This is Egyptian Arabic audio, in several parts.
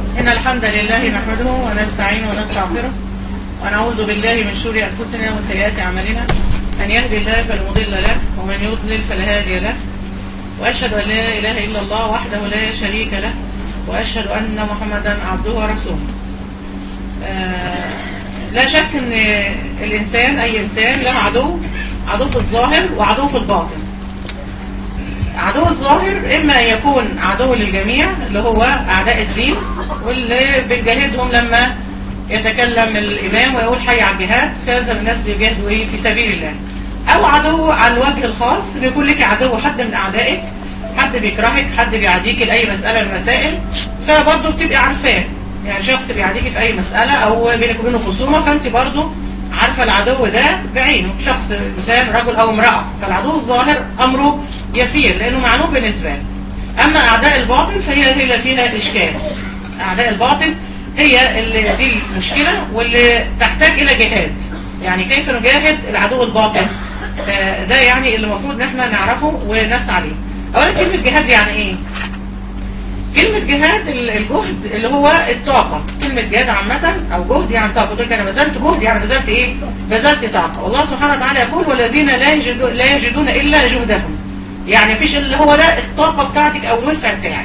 إن الحمد لله نحمده ونستعينه ونستغفره ونعوذ بالله من شرور أنفسنا وسيئات أعمالنا من يهدي الله فلا مضل له ومن يضلل فلا هادي له وأشهد أن لا إله إلا الله وحده لا شريك له وأشهد أن محمدا عبده ورسوله آه لا شك أن الإنسان أي إنسان له عدو عدو في الظاهر وعدو في الباطن عدو الظاهر إما أن يكون عدو للجميع اللي هو أعداء الدين واللي بنجاهدهم لما يتكلم الإمام ويقول حي على الجهاد فهذا الناس بيجاهدوا إيه في سبيل الله أو عدو على الوجه الخاص بيكون لك عدو حد من أعدائك حد بيكرهك حد بيعاديك لأي مسألة من المسائل فبرضه بتبقي عارفاه يعني شخص بيعاديكي في أي مسألة أو بينك وبينه خصومة فأنت برضه عارفة العدو ده بعينه شخص إنسان رجل أو امرأة فالعدو الظاهر أمره يسير لأنه معلوم بالنسبة له أما أعداء الباطل فهي هي اللي فيها الإشكال أعداء الباطل هي اللي دي المشكلة واللي تحتاج إلى جهاد يعني كيف نجاهد العدو الباطل آه ده يعني اللي المفروض ان احنا نعرفه ونسعى ليه اولا كلمة جهاد يعني ايه كلمة جهاد الجهد اللي هو الطاقة كلمة جهاد عامة او جهد يعني طاقة تقول انا بذلت جهد يعني بذلت ايه بذلت طاقة والله سبحانه وتعالى يقول والذين لا يجدون, لا يجدون الا جهدهم يعني مفيش اللي هو ده الطاقة بتاعتك او الوسع بتاعك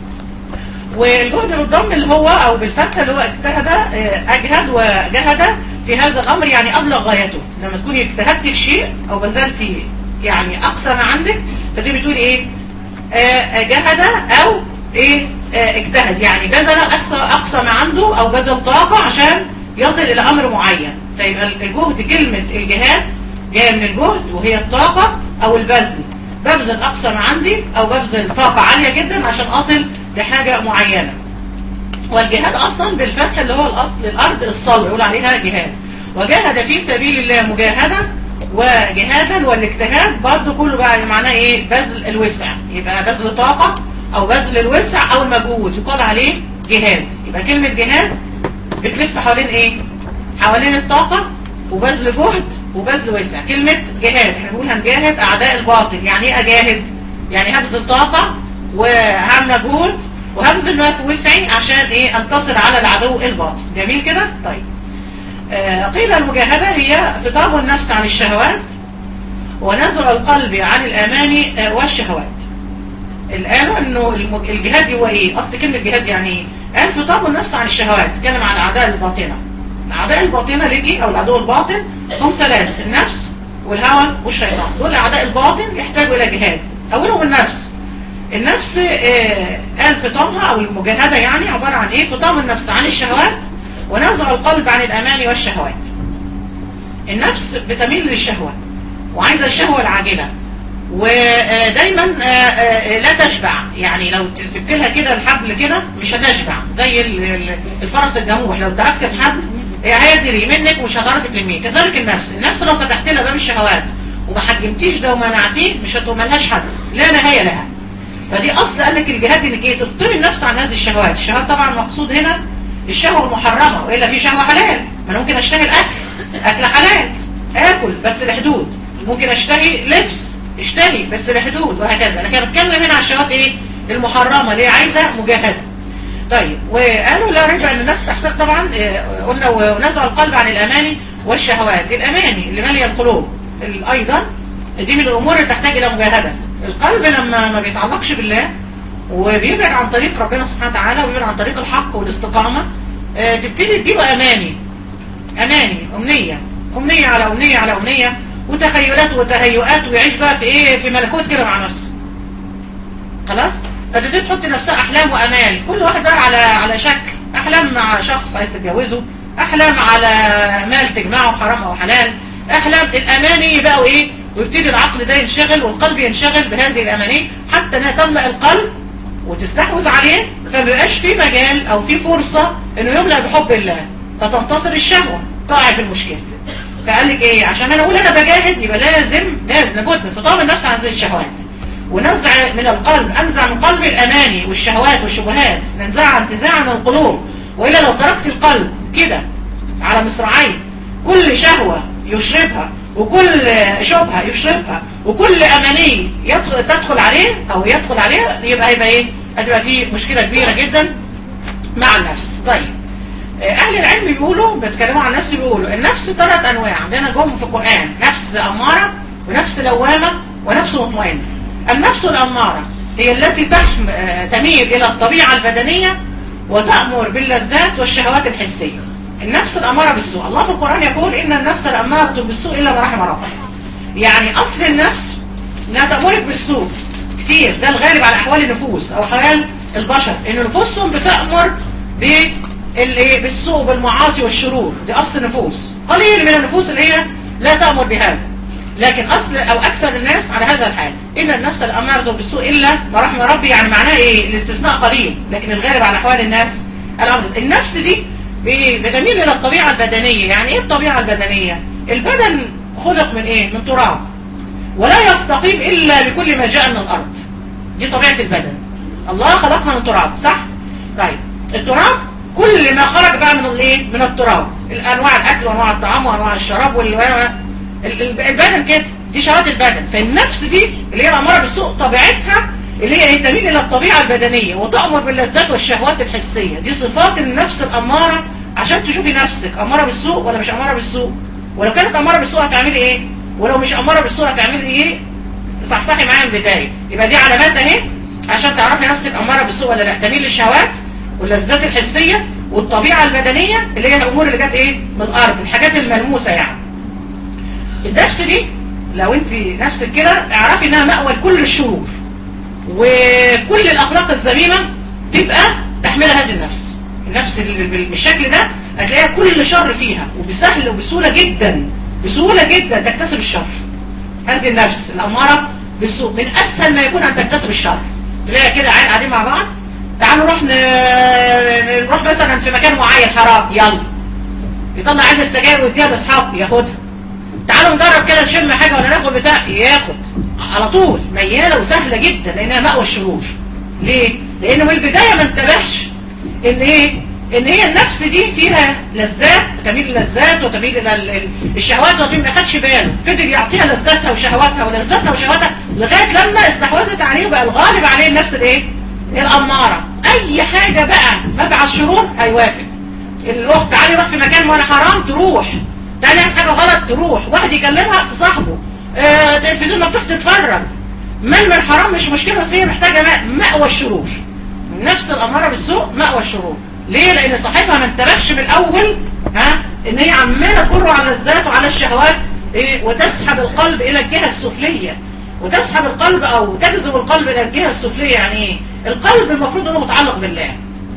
والجهد بالضم اللي هو او بالفتح اللي هو اجتهد اجهد وجهد في هذا الامر يعني ابلغ غايته لما تكوني اجتهدتي في شيء او بذلتي يعني اقصى ما عندك فتبقي بتقولي ايه آه جهد او ايه آه اجتهد يعني بذل اقصى اقصى ما عنده او بذل طاقه عشان يصل الى امر معين فيبقى الجهد كلمه الجهاد جايه من الجهد وهي الطاقه او البذل ببذل اقصى ما عندي او ببذل طاقه عاليه جدا عشان اصل لحاجه معينه والجهاد اصلا بالفتح اللي هو الاصل الارض الصلب يقول عليها جهاد وجاهد في سبيل الله مجاهدة وجهادا والاجتهاد برضو كله بقى معناه ايه بذل الوسع يبقى بذل طاقة او بذل الوسع او المجهود يقال عليه جهاد يبقى كلمة جهاد بتلف حوالين ايه حوالين الطاقة وبذل جهد وبذل وسع كلمة جهاد احنا بنقول هنجاهد اعداء الباطل يعني ايه اجاهد يعني هبذل طاقة وهعمل مجهود وهبذل ما في وسعي عشان ايه انتصر على العدو الباطل جميل كده طيب آه قيل المجاهدة هي فطام النفس عن الشهوات ونزع القلب عن الاماني آه والشهوات قالوا انه الجهاد هو ايه اصل كلمة جهاد يعني ايه قال فطام النفس عن الشهوات تتكلم عن اعداء الباطنة اعداء الباطنة ليكي او العدو الباطن هم ثلاث النفس والهوى والشيطان دول اعداء الباطن يحتاجوا الى جهاد اولهم النفس النفس آه قال فطامها او المجاهدة يعني عبارة عن ايه فطام النفس عن الشهوات ونزع القلب عن الأمان والشهوات النفس بتميل للشهوة وعايزة الشهوة العاجلة ودايما لا تشبع يعني لو سبت لها كده الحبل كده مش هتشبع زي الفرس الجموح لو تركت الحبل هيجري منك ومش هتعرفي تلميه كذلك النفس النفس لو فتحت لها باب الشهوات وما حجمتيش ده ومنعتيه مش هتملهاش حد لا نهاية لها فدي اصل قال لك الجهاد انك ايه تفطري النفس عن هذه الشهوات الشهوات طبعا مقصود هنا الشهوة المحرمة وإلا في شهوة حلال ما أنا ممكن أشتهي الأكل أكل حلال آكل بس بحدود ممكن أشتهي لبس اشتهي بس بحدود وهكذا لكن بتكلم هنا على الشهوات إيه المحرمة اللي عايزة مجاهدة طيب وقالوا لا ريب أن الناس تحتاج طبعا قلنا ونزع القلب عن الأماني والشهوات الأماني اللي مالية القلوب أيضا دي من الأمور اللي تحتاج إلى مجاهدة القلب لما ما بيتعلقش بالله وبيبعد عن طريق ربنا سبحانه وتعالى وبيبعد عن طريق الحق والاستقامة آه تبتدي تجيبه أماني أماني أمنية أمنية على أمنية على أمنية وتخيلات وتهيؤات ويعيش بقى في إيه في ملكوت كده مع نفسه خلاص فتبتدي تحط نفسها أحلام وأمال كل واحد بقى على على شكل أحلام مع شخص عايز تتجوزه أحلام على مال تجمعه حرام أو حلال أحلام الأماني بقى إيه ويبتدي العقل ده ينشغل والقلب ينشغل بهذه الأماني حتى أنها تملأ القلب وتستحوذ عليه فمبقاش في مجال او في فرصة انه يملأ بحب الله فتنتصر الشهوة تقع في المشكلة فقال لك ايه عشان انا اقول انا بجاهد يبقى لازم لازم لابد من فطام النفس عن هذه الشهوات ونزع من القلب انزع من قلب الاماني والشهوات والشبهات ننزعها انتزاعا من القلوب والا لو تركت القلب كده على مصراعين كل شهوة يشربها وكل شبهة يشربها وكل أماني تدخل عليه أو يدخل عليها يبقى هيبقى إيه؟ هتبقى فيه مشكلة كبيرة جدا مع النفس طيب آه، اهل العلم بيقولوا بيتكلموا عن النفس بيقولوا النفس ثلاث انواع عندنا جم في القران نفس اماره ونفس لوامه ونفس مطمئنه النفس الاماره هي التي تحم آه، تميل الى الطبيعه البدنيه وتامر باللذات والشهوات الحسيه النفس الاماره بالسوء الله في القران يقول ان النفس الاماره بالسوء الا ما رحم ربك يعني اصل النفس انها تامرك بالسوء كتير ده الغالب على احوال النفوس او احوال البشر ان نفوسهم بتامر بالايه بالسوء بالمعاصي والشرور دي اصل النفوس قليل من النفوس اللي هي لا تامر بهذا لكن اصل او اكثر الناس على هذا الحال ان النفس الاماره بالسوء الا ما رحم ربي يعني معناه ايه الاستثناء قليل لكن الغالب على احوال الناس الامر النفس دي ب- بتميل الى الطبيعه البدنيه يعني ايه الطبيعه البدنيه البدن خلق من ايه من تراب ولا يستقيم الا بكل ما جاء من الارض دي طبيعه البدن الله خلقها من تراب صح طيب التراب كل ما خرج بقى من الايه من التراب الانواع الاكل وانواع الطعام وانواع الشراب وال ال- ال- البدن كده دي شهوات البدن فالنفس دي اللي هي الاماره بالسوء طبيعتها اللي هي إيه؟ تميل الى الطبيعه البدنيه وتامر باللذات والشهوات الحسيه دي صفات النفس الاماره عشان تشوفي نفسك اماره بالسوء ولا مش اماره بالسوء ولو كانت اماره بالسوء هتعملي ايه ولو مش اماره بالسوء هتعملي ايه صحصحي معايا من البدايه يبقى دي علامات اهي عشان تعرفي نفسك اماره بالسوء ولا لا تميل للشهوات واللذات الحسيه والطبيعه البدنيه اللي هي الامور اللي جت ايه من الارض الحاجات الملموسه يعني النفس دي لو انت نفسك كده اعرفي انها مأوى لكل الشرور وكل الاخلاق الذميمه تبقى تحملها هذه النفس النفس اللي بال- بالشكل ده هتلاقيها كل شر فيها وبسهل وبسهوله جدا بسهوله جدا تكتسب الشر هذه النفس الاماره بالسوء من اسهل ما يكون ان تكتسب الشر تلاقي كده عين قاعدين مع بعض تعالوا نروح ن... نروح مثلا في مكان معين حرام يلا يطلع علبه السجاير ويديها لاصحابه ياخدها تعالوا نجرب كده نشم حاجه ولا ناخد بتاع ياخد على طول مياله وسهله جدا لانها مأوى الشرور ليه؟ لانه من البدايه ما انتبهش ان ايه؟ ان هي النفس دي فيها لذات تميل للذات وتميل الى ال- ال- الشهوات وتميل ما خدش باله فضل يعطيها لذاتها وشهواتها ولذاتها وشهواتها لغايه لما استحوذت عليه وبقى الغالب عليه النفس الايه؟ الاماره اي حاجه بقى مبعث شرور هيوافق الاخت تعالي نروح في مكان وانا حرام تروح تعالي نعمل حاجه غلط تروح واحد يكلمها تصاحبه آه تلفزيون مفتوح تتفرج من من حرام مش مشكله بس هي محتاجه ماء مأوى الشرور نفس الاماره بالسوء مأوى الشرور ليه لان صاحبها ما انتبهش من الاول ها ان هي عماله تجر على الذات وعلى الشهوات إيه وتسحب القلب الى الجهه السفليه وتسحب القلب او تجذب القلب الى الجهه السفليه يعني ايه القلب المفروض انه متعلق بالله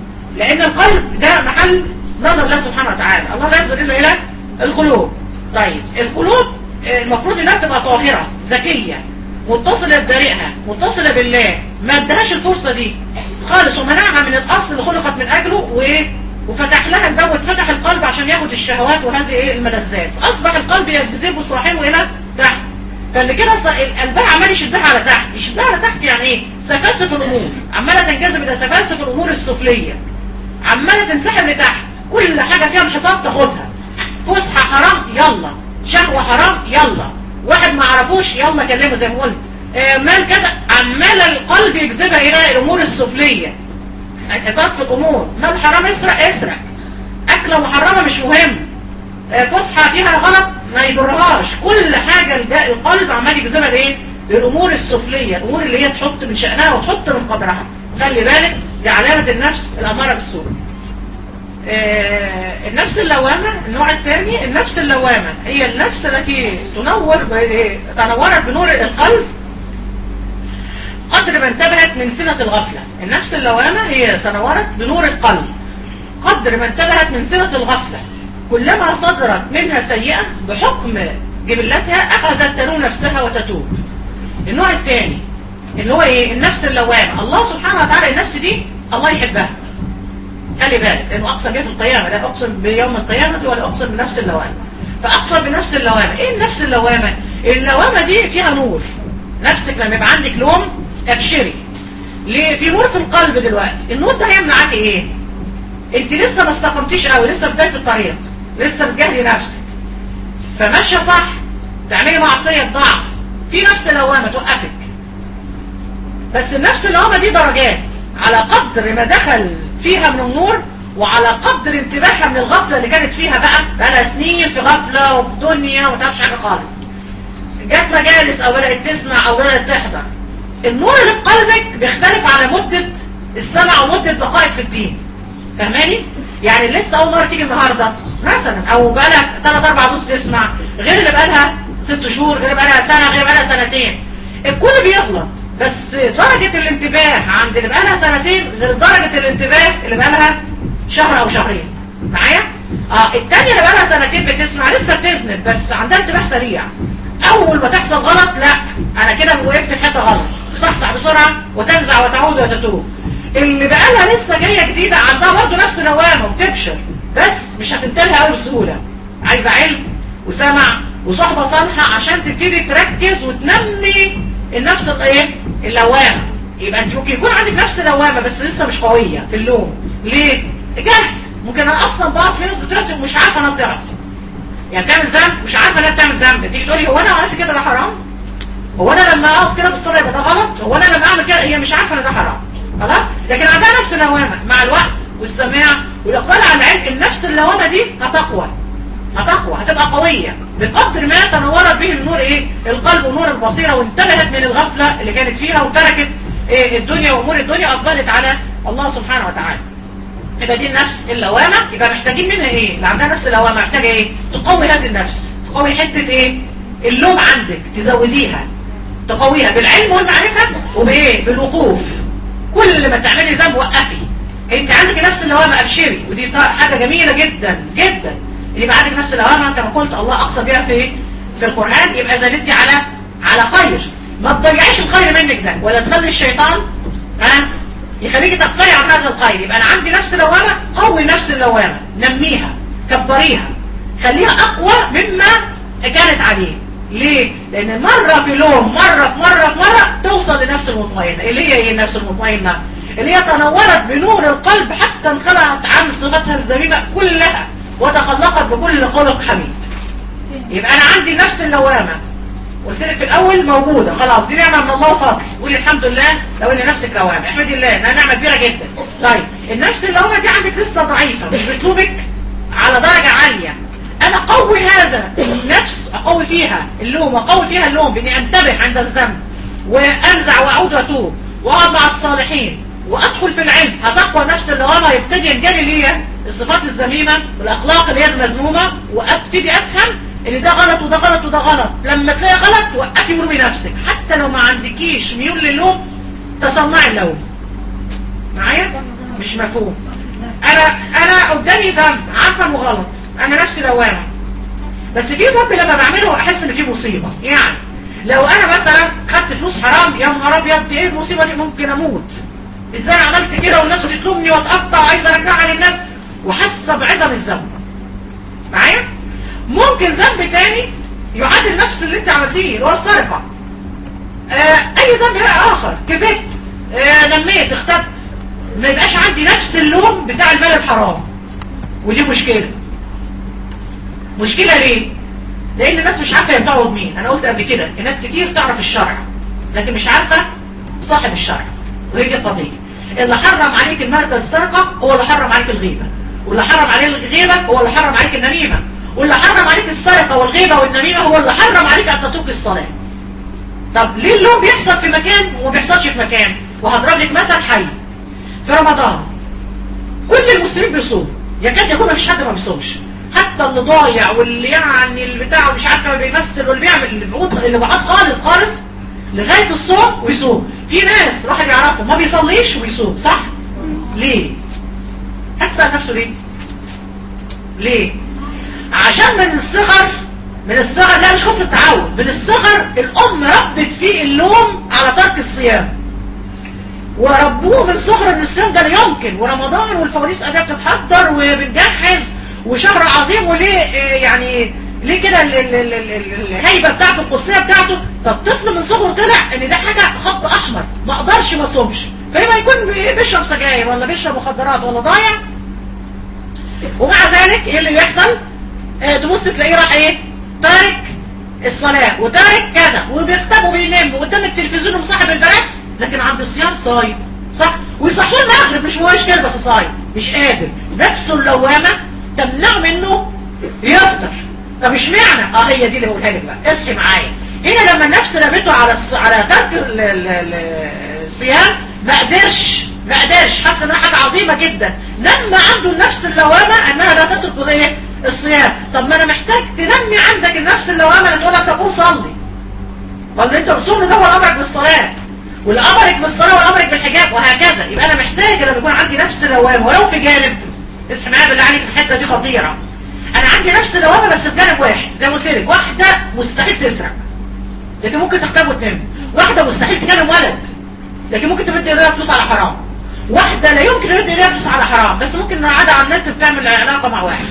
لأن القلب ده محل نظر الله سبحانه وتعالى الله لا ينظر إلا إلى القلوب طيب القلوب آه، المفروض إنها تبقى طاهرة ذكية متصلة ببارئها متصلة بالله ما ادهاش الفرصة دي خالص ومنعها من الأصل اللي خلقت من أجله وإيه وفتح لها الباب واتفتح القلب عشان ياخد الشهوات وهذه ايه الملذات فأصبح القلب يجذبه صاحبه إلى تحت فاللي كده ص- قلبها عمال يشدها على تحت يشدها على تحت يعني ايه سفاسف الامور عماله تنجذب الى سفاسف الامور السفليه عماله تنسحب لتحت كل حاجه فيها انحطاط تاخدها فسحه حرام يلا شهوه حرام يلا واحد ما عرفوش يلا كلمه زي ما قلت آه، مال كذا عمال القلب يجذبها الى الامور السفليه انحطاط في الامور مال حرام اسرق اسرق اكله محرمه مش مهم آه، فسحه فيها غلط ما يضرهاش كل حاجه الب- القلب عمال يجذبها لايه للامور السفليه الامور اللي هي تحط من شانها وتحط من قدرها خلي بالك دي علامه النفس الاماره بالسوء آه، النفس اللوامة النوع الثاني النفس اللوامة هي النفس التي تنور ب- تنورت بنور القلب قدر ما انتبهت من سنة الغفلة النفس اللوامة هي تنورت بنور القلب قدر ما انتبهت من سنة الغفلة كلما صدرت منها سيئة بحكم جبلتها أخذت تلوم نفسها وتتوب النوع الثاني اللي هو ايه النفس اللوامة الله سبحانه وتعالى النفس دي الله يحبها خلي بالك لانه اقسم بيه في القيامه لا اقسم بيوم القيامه ولا اقسم بنفس اللوامه فاقسم بنفس اللوامه ايه النفس اللوامه اللوامه دي فيها نور نفسك لما يبقى عندك لوم ابشري ليه في نور في القلب دلوقتي النور ده هيمنعك ايه انت لسه ما استقمتيش قوي لسه في بدايه الطريق لسه بتجاهدي نفسك فماشيه صح تعملي معصيه ضعف في نفس لوامه توقفك بس النفس اللوامه دي درجات على قدر ما دخل فيها من النور وعلى قدر انتباهها من الغفلة اللي كانت فيها بقى بقالها سنين في غفلة وفي دنيا وما تعرفش حاجة خالص جت مجالس او بدأت تسمع او بدأت تحضر النور اللي في قلبك بيختلف على مدة السمع ومدة بقائك في الدين فاهماني؟ يعني لسه اول مرة تيجي النهاردة مثلا او بقالها 3 4 دروس تسمع غير اللي بقالها 6 شهور غير اللي بقالها سنة غير اللي بقالها سنتين الكل بيغلط بس درجة الانتباه عند اللي بقالها سنتين غير درجة الانتباه اللي بقالها شهر او شهرين معايا؟ اه التانية اللي بقالها سنتين بتسمع لسه بتذنب بس عندها انتباه سريع اول ما تحصل غلط لا انا كده وقفت في حته غلط تصحصح بسرعه وتنزع وتعود وتتوب اللي بقالها لسه جايه جديده عندها برضه نفس نوامه وتبشر بس مش هتنتهي قوي بسهوله عايزه علم وسمع وصحبه صالحه عشان تبتدي تركز وتنمي النفس الايه اللوامه يبقى انت ممكن يكون عندك نفس لوامه بس لسه مش قويه في اللوم ليه جهل ممكن انا اصلا بعصي في ناس بتعصي ومش عارفه انها بتعصي يعني بتعمل ذنب مش عارفه انها بتعمل ذنب تيجي تقولي هو انا عملت كده ده حرام هو انا لما اقف كده في الصلاه يبقى ده غلط هو انا لما اعمل كده هي مش عارفه ان ده حرام خلاص لكن عندها نفس اللوامه مع الوقت والسماع والاقبال على العلم النفس اللوامه دي هتقوى هتقوى هتبقى قويه بقدر ما تنورت به النور ايه القلب ونور البصيره وانتبهت من الغفله اللي كانت فيها وتركت إيه الدنيا وامور الدنيا اقبلت على الله سبحانه وتعالى يبقى دي النفس اللوامة يبقى محتاجين منها ايه اللي عندها نفس اللوامة محتاجة ايه تقوي هذه النفس تقوي حتة ايه اللوم عندك تزوديها تقويها بالعلم والمعرفة وبايه بالوقوف كل ما تعملي ذنب وقفي انت عندك نفس اللوامة ابشري ودي حاجة جميلة جدا جدا اللي يبقى عندك نفس اللوامة كما قلت الله اقصى بها في في القرآن يبقى زادتي على على خير ما تضيعيش الخير منك ده ولا تخلي الشيطان ها يخليكي تغفلي عن هذا الخير يبقى انا عندي نفس لوامه قوي نفس اللوامه نميها كبريها خليها اقوى مما كانت عليه ليه؟ لان مرة في لوم مرة في مرة في مرة توصل لنفس المطمئنة اللي هي ايه النفس المطمئنة اللي هي تنورت بنور القلب حتى انخلعت عن صفتها الذميمة كلها وتخلقت بكل خلق حميد يبقى انا عندي نفس اللوامة قلت لك في الاول موجودة خلاص دي نعمة من الله وفضل قولي الحمد لله لو ان نفسك لوامة احمدي الله انها نعمة كبيرة جدا طيب النفس اللوامة دي عندك لسه ضعيفة مش بتلومك على درجة عالية انا اقوي هذا النفس اقوي فيها اللوم اقوي فيها اللوم باني انتبه عند الذنب وانزع واعود واتوب واقعد مع الصالحين وادخل في العلم هتقوى نفس اللوامة يبتدي ينجلي ليا الصفات الذميمة والاخلاق اللي هي المذمومة وابتدي افهم ان ده غلط وده غلط وده غلط لما تلاقي غلط وقفي ولومي نفسك حتى لو ما عندكيش ميول للوم تصنعي اللوم معايا مش مفهوم انا انا قدامي ذنب عارفه انه غلط انا نفسي لوامه بس في ذنب لما بعمله احس ان في مصيبه يعني لو انا مثلا خدت فلوس حرام يا نهار ابيض ايه المصيبه دي ممكن اموت ازاي عملت كده ونفسي تلومني واتقطع وعايزه ارجعها للناس وحاسه بعظم الذنب معايا ممكن ذنب تاني يعادل نفس اللي انت عملتيه اللي هو السرقه آه اي ذنب بقى اخر كذبت آه نميت اختبت ما يبقاش عندي نفس اللوم بتاع المال الحرام ودي مشكله مشكله ليه لان الناس مش عارفه هي بتعوض مين انا قلت قبل كده الناس كتير تعرف الشرع لكن مش عارفه صاحب الشرع وهي دي القضيه اللي حرم عليك المركز السرقه هو اللي حرم عليك الغيبه واللي حرم عليك الغيبه هو اللي حرم عليك النميمه واللي حرم عليك السرقه والغيبه والنميمه هو اللي حرم عليك ان تترك الصلاه طب ليه اللوم بيحصل في مكان وما بيحصلش في مكان وهضرب لك مثل حي في رمضان كل المسلمين بيصوموا يكاد يكون ما فيش حد ما بيصومش حتى اللي ضايع واللي يعني اللي بتاعه مش عارفه بيمثل واللي بيعمل اللي بعود اللي بعاد خالص خالص لغايه الصوم ويصوم في ناس واحد يعرفه ما بيصليش ويصوم صح ليه هتسال نفسه ليه ليه عشان من الصغر من الصغر لا مش قصه تعود من الصغر الام ربت فيه اللوم على ترك الصيام وربوه من صغر ان الصيام ده لا يمكن ورمضان والفوانيس قاعده بتتحضر وبنجهز وشهر عظيم وليه يعني ليه كده الهيبه بتاعته القدسيه بتاعته فالطفل من صغره طلع ان ده حاجه خط احمر ما اقدرش ما اصومش فلما يكون بيشرب سجاير ولا بيشرب مخدرات ولا ضايع ومع ذلك ايه اللي بيحصل اه تبص تلاقيه راح ايه تارك الصلاه وتارك كذا وبيختب وبينام قدام التلفزيون ومصاحب البنات لكن عند الصيام صايم صح ويصحيه المغرب مش هو كده بس صايم مش قادر نفسه اللوامه تمنع منه يفطر طب اشمعنى اه هي دي اللي بقولها لك بقى اصحي معايا هنا لما النفس لمته على الص... على ترك ال... ال... ال... الصيام ما قدرش ما قدرش حس انها حاجه عظيمه جدا لما عنده النفس اللوامه انها لا تترك ايه الصيام طب ما انا محتاج تنمي عندك النفس اللوامه اللي تقول لك طب قوم صلي ولا انت بتصوم ده هو امرك بالصلاه واللي امرك بالصلاه والامرك بالحجاب وهكذا يبقى انا محتاج لما يكون عندي نفس لوامه ولو في جانب اسمع معايا بالله عليك في الحته دي خطيره انا عندي نفس لوامه بس في جانب واحد زي ما قلت لك واحده مستحيل تسرق لكن ممكن تختار وتنام واحده مستحيل تكلم ولد لكن ممكن تمد ايديها فلوس على حرام واحده لا يمكن تمد ايديها فلوس على حرام بس ممكن قاعده على النت بتعمل علاقه مع واحد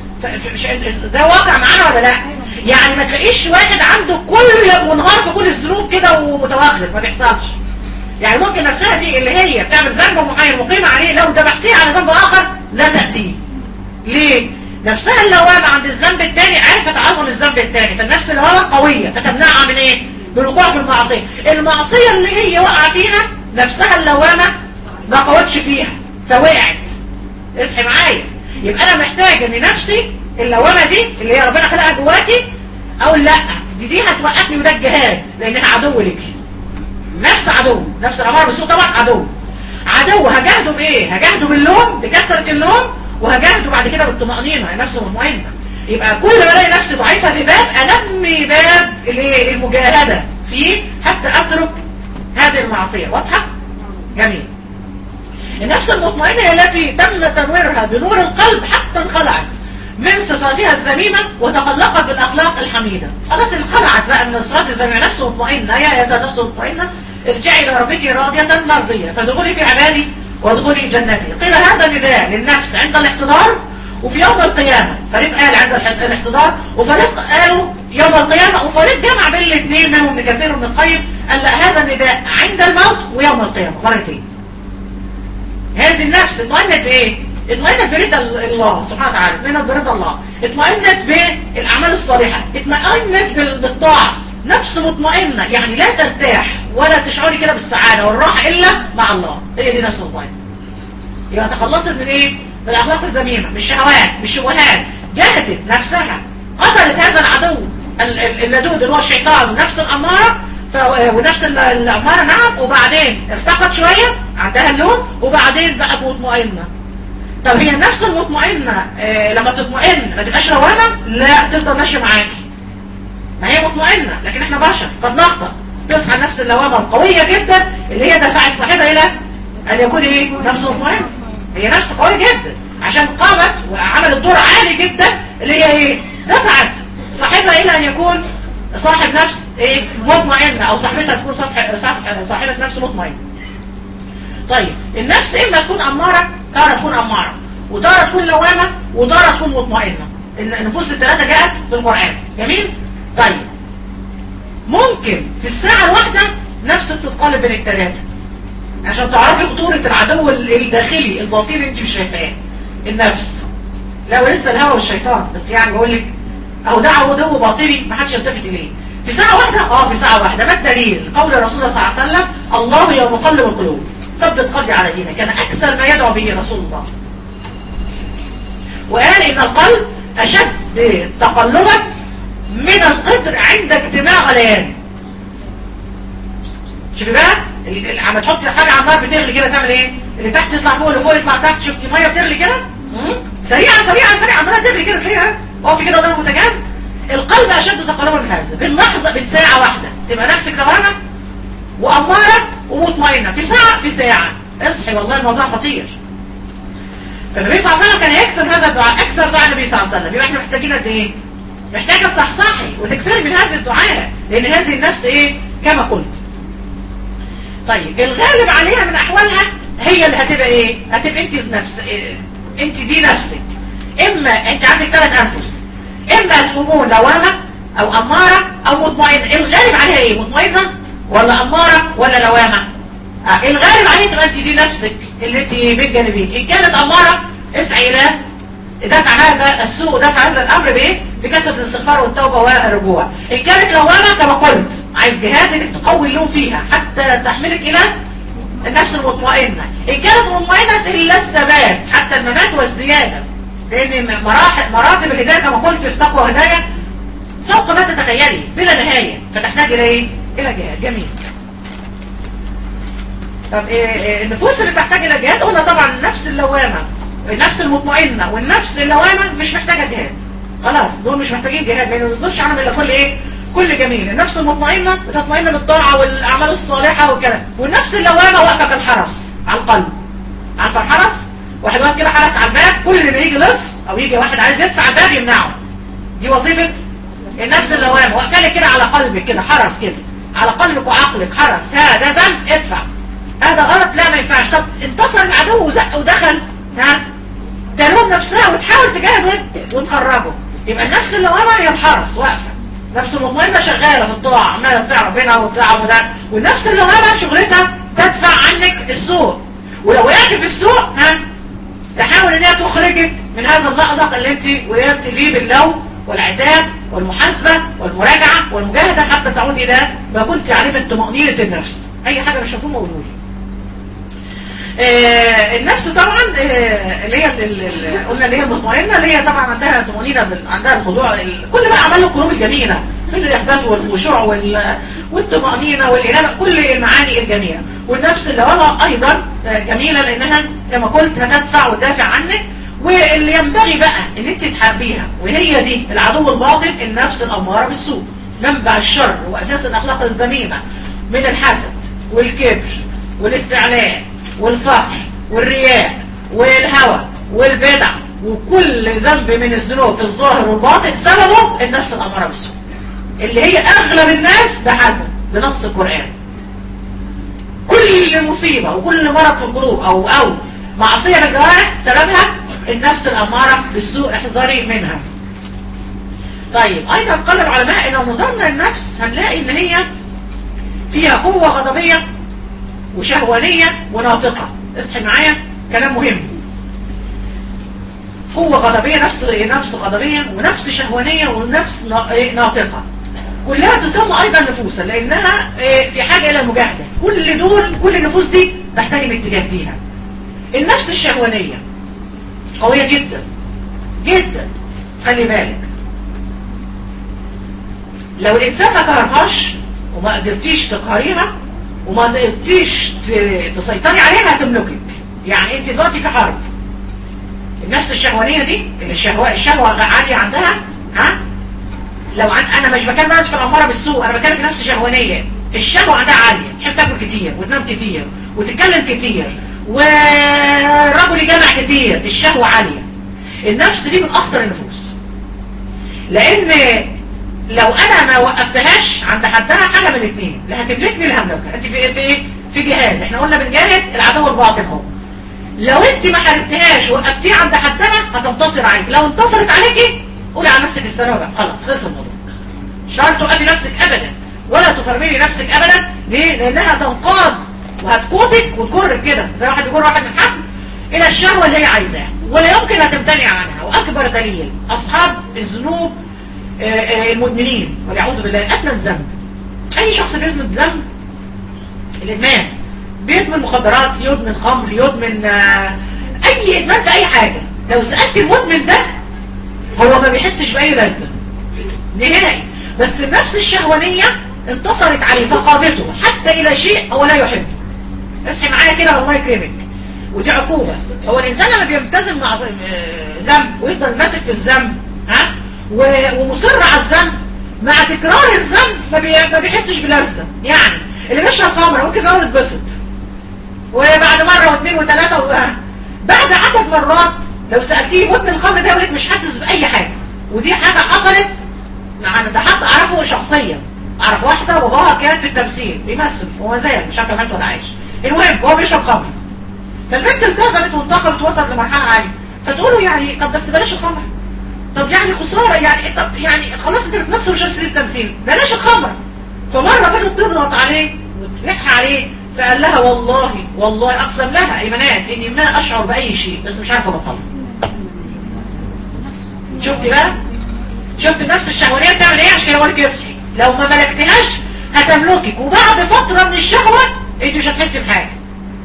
ده واقع معانا ولا لا يعني ما تلاقيش واحد عنده كل منهار في كل الذنوب كده ومتوقف ما بيحصلش يعني ممكن نفسها دي اللي هي بتعمل ذنب معين مقيمة عليه لو دبحتيه على ذنب آخر لا تأتيه ليه؟ نفسها اللوامة عند الذنب الثاني عرفت عظم الذنب الثاني فالنفس اللوامة قوية فتمنعها من ايه؟ من الوقوع في المعصية المعصية اللي هي وقع فيها نفسها اللوامة ما قوتش فيها فوقعت اصحي معايا يبقى انا محتاج ان نفسي اللوامة دي اللي هي ربنا خلقها جواكي اقول لا دي دي هتوقفني وده الجهاد لانها عدو لك نفس عدو نفس الاماره بالسوء طبعا عدو عدو هجاهده بايه هجاهده باللوم بكثره اللوم وهجاهده بعد كده بالطمانينه نفسه مطمئنه يبقى كل ما الاقي نفسي ضعيفه في باب انمي باب الايه المجاهده فيه حتى اترك هذه المعصيه واضحه جميل النفس المطمئنه هي التي تم تنويرها بنور القلب حتى انخلعت من صفاتها الذميمة وتخلقت بالأخلاق الحميدة خلاص انخلعت بقى من الصفات الذميمة نفس مطمئنة يا أيتها النفس المطمئنة ارجعي إلى ربك راضية مرضية فادخلي في عبادي وادخلي جنتي قيل هذا النداء للنفس عند الاحتضار وفي يوم القيامة فريق قال عند الاحتضار وفريق قالوا يوم القيامة وفريق جمع بين الاثنين منهم ابن كثير وابن القيم قال لا هذا النداء عند الموت ويوم القيامة مرتين هذه النفس اطمئنت بايه؟ اطمئنت برضا الله سبحانه وتعالى اطمئنت برضا الله اطمئنت بالاعمال الصالحه اطمئنت بالطاعه نفس مطمئنه يعني لا ترتاح ولا تشعري كده بالسعاده والراحه الا مع الله هي دي نفس مطمئنه يبقى تخلصت من ايه من الاخلاق الذميمه من الشهوات من الشبهات جهدت نفسها قتلت هذا العدو اللدود اللي هو الشيطان نفس الاماره ف... ونفس الاماره نعم وبعدين ارتقت شويه عندها اللون وبعدين بقت مطمئنه طب هي النفس المطمئنة آه لما تطمئن ما تبقاش روامة لا تفضل ماشية معاكي ما هي مطمئنة لكن احنا بشر قد نخطأ تصحى النفس اللوامة القوية جدا اللي هي دفعت صاحبها الى ان يكون ايه نفس مطمئنة هي نفس قوية جدا عشان قامت وعملت دور عالي جدا اللي هي ايه دفعت صاحبها الى ان يكون صاحب نفس ايه مطمئنة او صاحبتها تكون صاحب صاحبة نفس مطمئنة طيب النفس اما تكون اماره تارة تكون أمارة وتارة تكون لوامة وتارة تكون مطمئنة النفوس الثلاثة جاءت في القرآن جميل؟ طيب ممكن في الساعة الواحدة نفسك تتقلب بين الثلاثة عشان تعرفي خطورة العدو الداخلي الباطني اللي انت مش شايفاه النفس لا ولسه الهوى والشيطان بس يعني بقول لك او ده عدو باطني ما حدش يلتفت اليه في ساعة واحدة اه في ساعة واحدة ما الدليل قول الرسول صلى الله عليه وسلم الله يا مقلب القلوب ثبت قلبي على دينك كان أكثر ما يدعو به رسول الله وقال إن القلب أشد تقلبا من القدر عند اجتماع غليان شوفي بقى اللي عم تحطي حاجة على النار بتغلي كده تعمل ايه اللي تحت يطلع فوق اللي فوق يطلع تحت شفتي ميه بتغلي كده سريعة سريعة سريعة عمالة تغلي كده تلاقيها اقفي كده قدام البوتاجاز القلب أشد تقلبا من هذا باللحظة بساعة واحدة تبقى نفسك روانة وأمارة ومطمئنة في ساعة في ساعة اصحي والله الموضوع خطير فالنبي صلى الله عليه وسلم كان يكثر هذا الدعاء اكثر دعاء النبي صلى الله عليه وسلم يبقى احنا محتاجين قد ايه محتاجه تصحصحي وتكسري من هذا الدعاء لان هذه النفس ايه كما قلت طيب الغالب عليها من احوالها هي اللي هتبقى ايه هتبقى انت نفس إيه؟ انت دي نفسك اما انت عندك ثلاث انفس اما تكون لوامه او اماره او مطمئنه الغالب عليها ايه مطمئنه ولا اماره ولا لوامه آه. الغالب عليه تبقى انت دي نفسك اللي انت بين جانبين ان كانت اماره اسعي الى دفع هذا السوء ودفع هذا الامر بايه بكثره الاستغفار والتوبه والرجوع ان كانت لوامه كما قلت عايز جهاد انك تقوي اللوم فيها حتى تحملك الى النفس المطمئنة إن كانت مطمئنة إلا الثبات حتى الممات والزيادة لأن مراحل مراتب الهداية كما قلت في تقوى هداية فوق ما تتخيلي بلا نهاية فتحتاج إلى إيه؟ إلى جهاد جميل طب إيه إيه النفوس اللي تحتاج إلى جهاد قلنا طبعا النفس اللوامة النفس المطمئنة والنفس اللوامة مش محتاجة جهاد خلاص دول مش محتاجين جهاد لأن ما يصدرش عنهم إلا كل إيه؟ كل جميل النفس المطمئنة بتطمئن بالطاعة والأعمال الصالحة والكلام والنفس اللوامة واقفة كالحرس على القلب عارفة الحرس؟ واحد واقف كده حرس على الباب كل اللي بيجي لص أو يجي واحد عايز يدفع الباب يمنعه دي وظيفة النفس اللوامة واقفة لك كده على قلبك كده حرس كده على قلبك وعقلك حرس ها ده ذنب ادفع هذا غلط لا ما ينفعش طب انتصر العدو وزق ودخل ها تلوم نفسها وتحاول تجاهد وتخرجه يبقى النفس اللوامة هي الحرس واقفة نفس المطمئنة شغالة في الطاعة عمالة تطيع ربنا وتطيع وده والنفس اللوامة شغلتها تدفع عنك السوء ولو وقعت في السوء ها تحاول ان هي تخرجك من هذا المأزق اللي انت وقفت فيه باللوم والعتاب والمحاسبة والمراجعة والمجاهدة حتى تعود إلى ما كنت عليه من طمأنينة النفس أي حاجة مش مفهومة قولوا لي آه النفس طبعا آه اللي هي ال- ال- قلنا اللي هي المطمئنة اللي هي طبعا عندها طمأنينة بال- عندها الخضوع ال- كل بقى أعمال القلوب الجميلة من الإحباط والخشوع وال- والطمأنينة والإنابة كل المعاني الجميلة والنفس اللي وراها أيضا آه جميلة لأنها كما قلت هتدفع وتدافع عنك واللي ينبغي بقى ان انت تحاربيها وهي دي العدو الباطن النفس الاماره بالسوء منبع الشر واساس الاخلاق الذميمه من الحسد والكبر والاستعلاء والفخر والرياء والهوى والبدع وكل ذنب من الذنوب في الظاهر والباطن سببه النفس الاماره بالسوء اللي هي اغلب الناس ده حالهم بنص القران كل مصيبه وكل مرض في القلوب او او معصيه في الجوارح سببها النفس الأمارة بالسوء احذري منها طيب أيضا قال العلماء إن لو نظرنا النفس هنلاقي إن هي فيها قوة غضبية وشهوانية وناطقة اصحي معايا كلام مهم قوة غضبية نفس نفس غضبية ونفس شهوانية ونفس نا- إيه، ناطقة كلها تسمى أيضا نفوسا لأنها إيه، في حاجة إلى المجاهدة كل دول كل النفوس دي تحتاج إنك تجاهديها النفس الشهوانية قوية جدا جدا خلي بالك لو الإنسان ما كهرهاش وما قدرتيش تقهريها وما قدرتيش ت- تسيطري عليها هتملكك يعني انت دلوقتي في حرب النفس الشهوانية دي اللي الشهوة الشهوة عالية عندها ها لو عن انا مش بتكلم دلوقتي في الاماره بالسوء انا بتكلم في نفس شهوانيه الشهوه عندها عاليه تحب تاكل كتير وتنام كتير وتتكلم كتير والرجل يجمع كتير الشهوه عاليه النفس دي من اخطر النفوس لان لو انا ما وقفتهاش عند حدها حاجه من الاثنين لا هتملكني لا هملكها انت في في ايه في جهاد احنا قلنا بنجاهد العدو الباطن اهو لو انت ما حاربتهاش وقفتيها عند حدها هتنتصر عليك لو انتصرت عليكي قولي على نفسك السلامه بقى خلاص خلص الموضوع مش هتعرفي توقفي نفسك ابدا ولا تفرملي نفسك ابدا ليه لانها تنقاد وهتقودك وتجرك كده زي واحد بيجر واحد من حبل الى الشهوه اللي هي عايزاها ولا يمكن هتمتنع عنها واكبر دليل اصحاب الذنوب آه، آه، المدمنين والعياذ بالله ادنى ذنب اي شخص بيذنب ذنب الادمان بيدمن مخدرات يدمن خمر يدمن آه، اي ادمان في اي حاجه لو سالت المدمن ده هو ما بيحسش باي لذه نهائي بس النفس الشهوانيه انتصرت عليه فقادته حتى الى شيء هو لا يحبه اصحي معايا كده الله يكرمك ودي عقوبه هو الانسان لما بيلتزم مع ز- آه، ذنب ويفضل ماسك في الذنب ها و- ومصر على الذنب مع تكرار الذنب ما, بي... ما بيحسش بلذه يعني اللي بيشرب خمره ممكن يقعد يتبسط وبعد مرة واثنين وثلاثة و... بعد عدد مرات لو سألتيه مدمن الخمر ده يقول لك مش حاسس بأي حاجة ودي حاجة حصلت مع ده حد أعرفه شخصيا أعرف واحدة باباها كان في التمثيل بيمثل وما زال مش عارفة مات ولا عايش المهم هو بيشرب خمر فالبنت التزمت وانتقلت وصلت لمرحلة عالية فتقول له يعني طب بس بلاش الخمر طب يعني خسارة يعني طب يعني خلاص انت بتمثل ومش هتسيب التمثيل بلاش الخمر فمرة فضلت تضغط عليه وتلح عليه فقال لها والله والله اقسم لها ايمانات اني ما اشعر باي شيء بس مش عارفه ابطلها شفت بقى شفت النفس الشهوانيه بتعمل ايه عشان كده بقول لك اصحي لو ما ملكتهاش هتملكك وبعد فتره من الشهوه انت مش هتحسي بحاجه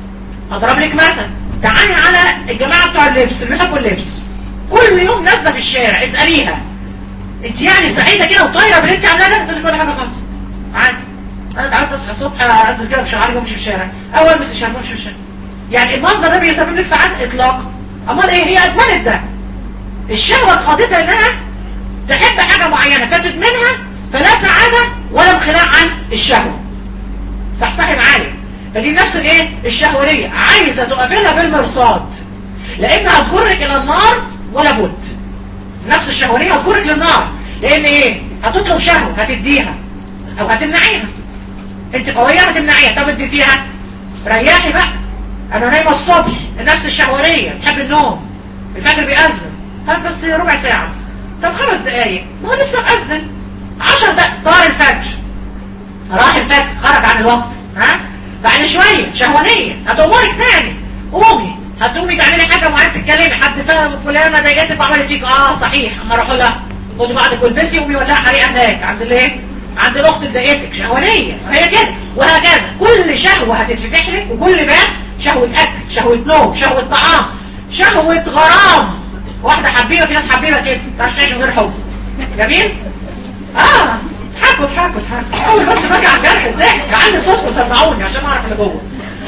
اضرب لك مثلا تعالي على الجماعه بتوع اللبس اللي بيحبوا اللبس كل يوم نازله في الشارع اساليها انت يعني سعيده كده وطايره باللي انت عاملاه ده تقول لك ولا حاجه خالص عادي انا اتعودت اصحى الصبح انزل كده في شعري وامشي في الشارع او البس الشارع وامشي في الشارع يعني المنظر ده بيسبب لك سعاده اطلاقا امال ايه هي ادمنت ده الشهوه اتخاضتها انها تحب حاجه معينه فتدمنها فلا سعاده ولا انخلاع عن الشهوه صحصحي معايا فدي نفس الايه الشهوانيه عايزه تقفلها بالمرصاد لانها هتجرك الى النار ولا بد نفس الشهوانيه هتجرك للنار لان ايه هتطلب شهوه هتديها او هتمنعيها انت قويه هتمنعيها طب اديتيها ريحي بقى انا نايمه الصبح نفس الشهوانيه بتحب النوم الفجر بيأذن طب بس ربع ساعه طب خمس دقايق ما هو لسه مأذن عشر دقايق طار الفجر راح الفجر خرج عن الوقت ها بعد شويه شهوانيه هتأمرك تاني قومي هتقومي تعملي حاجه معينه تتكلمي حد فاهم فلانه ضايقتك وعملت فيك اه صحيح اما اروح لها خدي بعضك والبسي قومي ولعي حريقه هناك عند الايه عند الاخت اللي ضايقتك شهوانيه هي كده وهكذا كل شهوه هتتفتح لك وكل باب شهوه اكل شهوه نوم شهوه طعام شهوه غرام واحده حبيبه في ناس حبيبه كده ما تعرفش تعيش من غير حب جميل اه اضحكوا اضحكوا اضحكوا اول بس باجي على الجرح الضحك علي صوتكم سمعوني عشان اعرف اللي جوه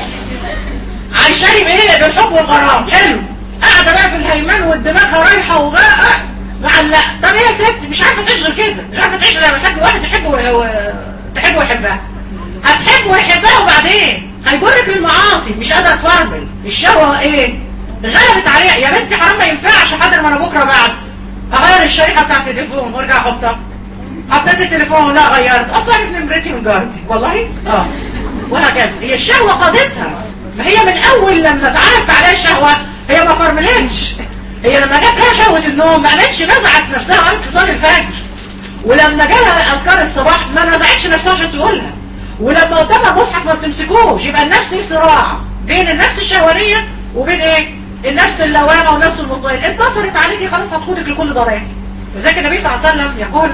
عايشاني بايه بالحب والغرام حلو قاعده بقى في الهيمان والدماغ رايحه وبقى معلقه طب ايه يا ست مش عارفه تعيش غير كده مش عارفه تعيش لما حد واحد تحبه و... تحبه ويحبها هتحبه ويحبها وبعدين هيجرك للمعاصي مش قادره تفرمل الشهوه ايه غلبت عليها يا بنتي حرام ما ينفعش حاضر ما انا بكره بعد اغير الشريحه بتاعت التليفون وارجع احطها حطيت التليفون لا غيرت اصلا عرف نمرتي من جارتي والله اه وهكذا هي الشهوه قادتها ما هي من اول لما اتعرف عليها الشهوه هي ما فرملتش هي لما جت لها شهوه النوم ما قامتش نزعت نفسها وقامت تصلي الفجر ولما جالها اذكار الصباح ما نزعتش نفسها عشان تقولها ولما قدامها مصحف ما بتمسكوش يبقى النفس ايه صراع بين النفس الشهوانيه وبين ايه النفس اللوامه والنفس المطمئنه انتصرت عليكي خلاص هتقودك لكل ضلال وذلك النبي صلى الله عليه وسلم يقول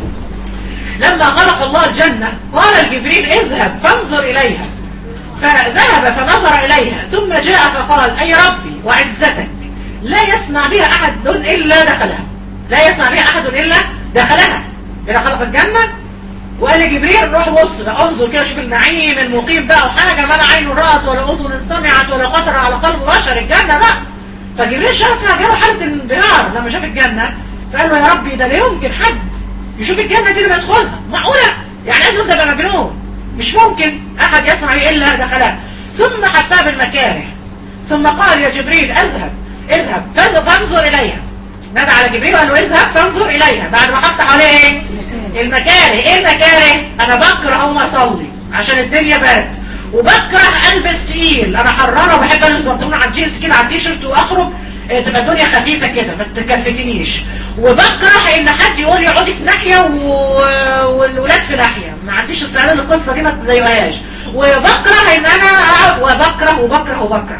لما خلق الله الجنة قال الجبريل اذهب فانظر إليها فذهب فنظر إليها ثم جاء فقال أي ربي وعزتك لا يسمع بها أحد إلا دخلها لا يسمع بها أحد إلا دخلها إذا خلق الجنة وقال لجبريل روح بص بقى انظر كده شوف النعيم المقيم بقى وحاجة ما لا عين رأت ولا أذن سمعت ولا خطر على قلب بشر الجنة بقى فجبريل شافها جاله حالة انبهار لما شاف الجنة فقال له يا ربي ده لا يمكن حد يشوف الجنة دي اللي بيدخلها معقولة يعني لازم تبقى مجنون مش ممكن أحد يسمع بي إلا دخلها ثم حفاه بالمكاره ثم قال يا جبريل اذهب اذهب فانظر إليها نادى على جبريل وقال له اذهب فانظر إليها بعد ما حط عليه ايه المكاره ايه المكاره انا بكره اقوم اصلي عشان الدنيا برد وبكره البس تقيل انا حرانه وبحب البس بنطلون على الجينز كده على التيشيرت واخرج تبقى الدنيا خفيفة كده ما تكلفتنيش وبكره ان حد يقول لي اقعدي في ناحية و... والولاد في ناحية ما عنديش استعداد للقصة دي ما تضايقهاش وبكره ان انا اقعد وبكره وبكره وبكره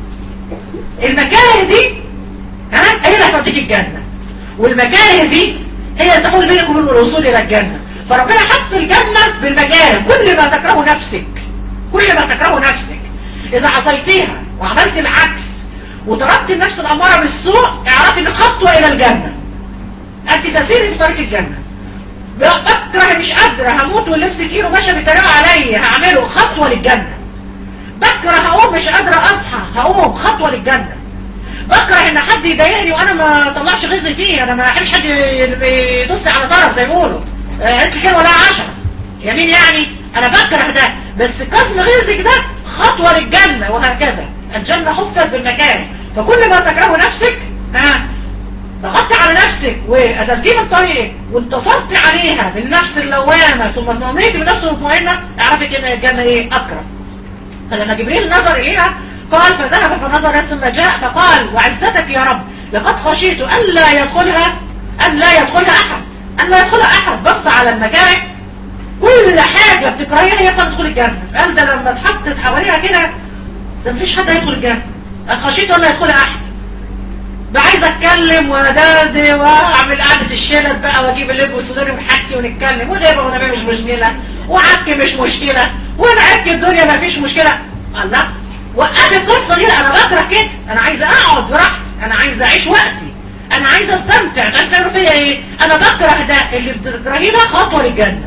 المكاره دي ها هي اللي هتوديك الجنة والمكاره دي هي اللي تحول بينك وبين الوصول الى الجنة فربنا حث الجنة بالمكاره كل ما تكره نفسك كل ما تكره نفسك اذا عصيتيها وعملت العكس وتركت النفس الأمارة بالسوء اعرفي ان خطوة إلى الجنة أنت تسيري في طريق الجنة بكره مش قادرة هموت واللبس كتير وماشية بيتريقوا عليا هعمله خطوة للجنة بكره هقوم مش قادرة أصحى هقوم خطوة للجنة بكره ان حد يضايقني وانا ما طلعش غزي فيه انا ما احبش حد يدوس على طرف زي ما بيقولوا قلت كده ولا عشرة يمين يعني انا بكره ده بس قسم غيظك ده خطوة للجنة وهكذا الجنة حفت بالمكان فكل ما تكره نفسك ها ضغطت على نفسك وأزلتيه من طريقك وانتصرت عليها بالنفس اللوامة ثم اطمئنيتي بالنفس المطمئنة اعرفك ان الجنة ايه أكرم فلما جبريل نظر إليها قال فذهب فنظر ثم جاء فقال وعزتك يا رب لقد خشيت ألا يدخلها أن لا يدخلها أحد أن لا يدخلها أحد بص على المكاره كل حاجة بتكرهيها هي تدخل الجنة قال ده لما اتحطت حواليها كده ده مفيش حد هيدخل الجنة خشيت ولا يدخل احد ده عايز اتكلم وداد واعمل قعدة الشلت بقى واجيب اللب والسوداني ونحكي ونتكلم وغيبة ونبي مش مشكلة وعك مش مشكلة ونعك الدنيا مفيش مشكلة الله وقفي القصه دي لا انا بكره كده انا عايزه اقعد براحتي انا عايزه اعيش وقتي انا عايزه استمتع انتوا عايزين تعملوا فيا ايه انا بكره ده اللي بتكرهيه ده خطوه للجنه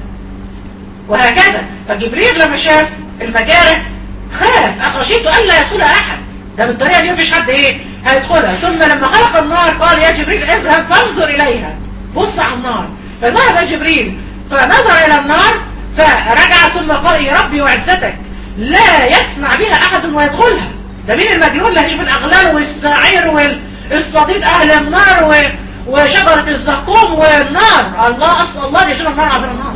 وهكذا فجبريل لما شاف المجارح خاف اخشيته الا يدخلها احد ده بالطريقه دي مفيش حد ايه هيدخلها ثم لما خلق النار قال يا جبريل اذهب فانظر اليها بص على النار فذهب جبريل فنظر الى النار فرجع ثم قال يا ربي وعزتك لا يسمع بها احد ويدخلها ده مين المجنون اللي هيشوف الاغلال والسعير والصديد اهل النار و... وشجرة الزقوم والنار الله أصل الله يشوف النار عذر النار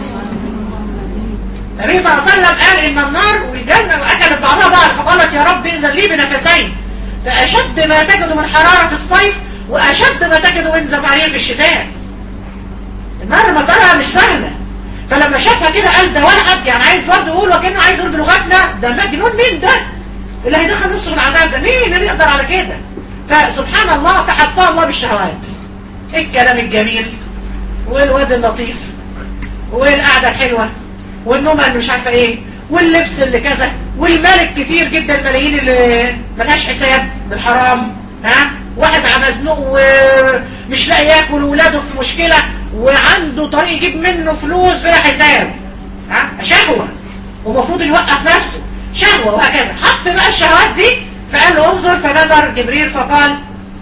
النبي صلى الله عليه وسلم قال إن النار والجنة وأكلت بعضها بعض فقالت يا رب إذن لي بنفسين فأشد ما تجد من حرارة في الصيف وأشد ما تجد من زمهرير في الشتاء النار مسألة مش سهلة فلما شافها كده قال ده ولا حد يعني عايز برضه يقول وكأنه عايز يقول بلغتنا ده مجنون مين ده اللي هيدخل نفسه في العذاب ده مين اللي يقدر على كده فسبحان الله فحفاه الله بالشهوات الكلام الجميل والواد اللطيف والقعدة الحلوة والنومة اللي مش عارفة ايه واللبس اللي كذا والمال الكتير جدا الملايين اللي ملهاش حساب بالحرام ها واحد مزنوق ومش لاقي ياكل وولاده في مشكلة وعنده طريق يجيب منه فلوس بلا حساب ها شهوة ومفروض يوقف نفسه شهوة وهكذا حف بقى الشهوات دي فقال له انظر فنظر جبريل فقال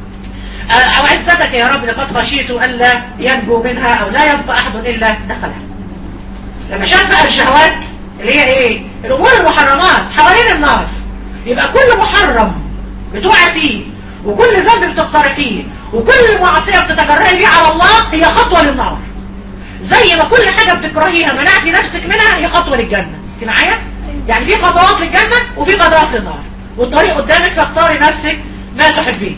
أو عزتك يا رب لقد خشيت ألا ينجو منها أو لا يبقى أحد إلا دخلها لما شاف بقى الشهوات اللي هي إيه الأمور المحرمات حوالين النار يبقى كل محرم بتقع فيه وكل ذنب بتقترفيه وكل معصية بتتجرأي بيه على الله هي خطوة للنار زي ما كل حاجة بتكرهيها منعتي نفسك منها هي خطوة للجنة انت معايا؟ يعني في خطوات للجنة وفي خطوات للنار والطريق قدامك فاختاري نفسك ما تحبيه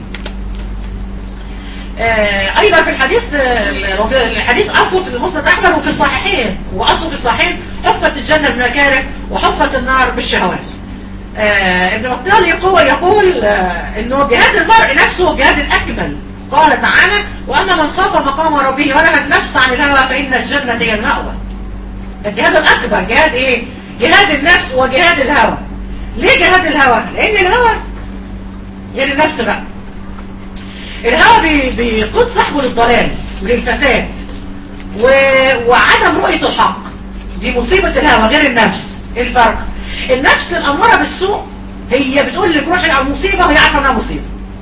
آه ايضا في الحديث آه وفي الحديث اصله في المسند احمد وفي الصحيحين واصله في الصحيحين حفت الجنه بالمكاره وحفت النار بالشهوات آه ابن مقتال يقول, يقول انه جهاد المرء نفسه جهاد الاكمل قال تعالى واما من خاف مقام ربه ونهى النفس عن الهوى فان الجنه هي المأوى الجهاد الاكبر جهاد ايه جهاد النفس وجهاد الهوى ليه جهاد الهوى لان الهوى غير النفس بقى الهوى بيقود صاحبه للضلال وللفساد و... وعدم رؤية الحق دي مصيبة الهوى غير النفس ايه الفرق النفس الأمارة بالسوء هي بتقول لك روحي على المصيبة وهي عارفة انها مصيبة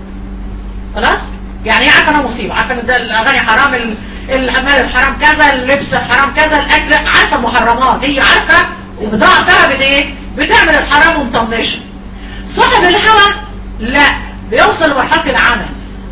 خلاص يعني هي عارفة انها مصيبة عارفة ان ده الاغاني حرام ال... الحمال الحرام كذا اللبس الحرام كذا الاكل عارفة المحرمات هي عارفة وبضعفها بت ايه بتعمل الحرام ومطنشه صاحب الهوى لا بيوصل لمرحلة العمل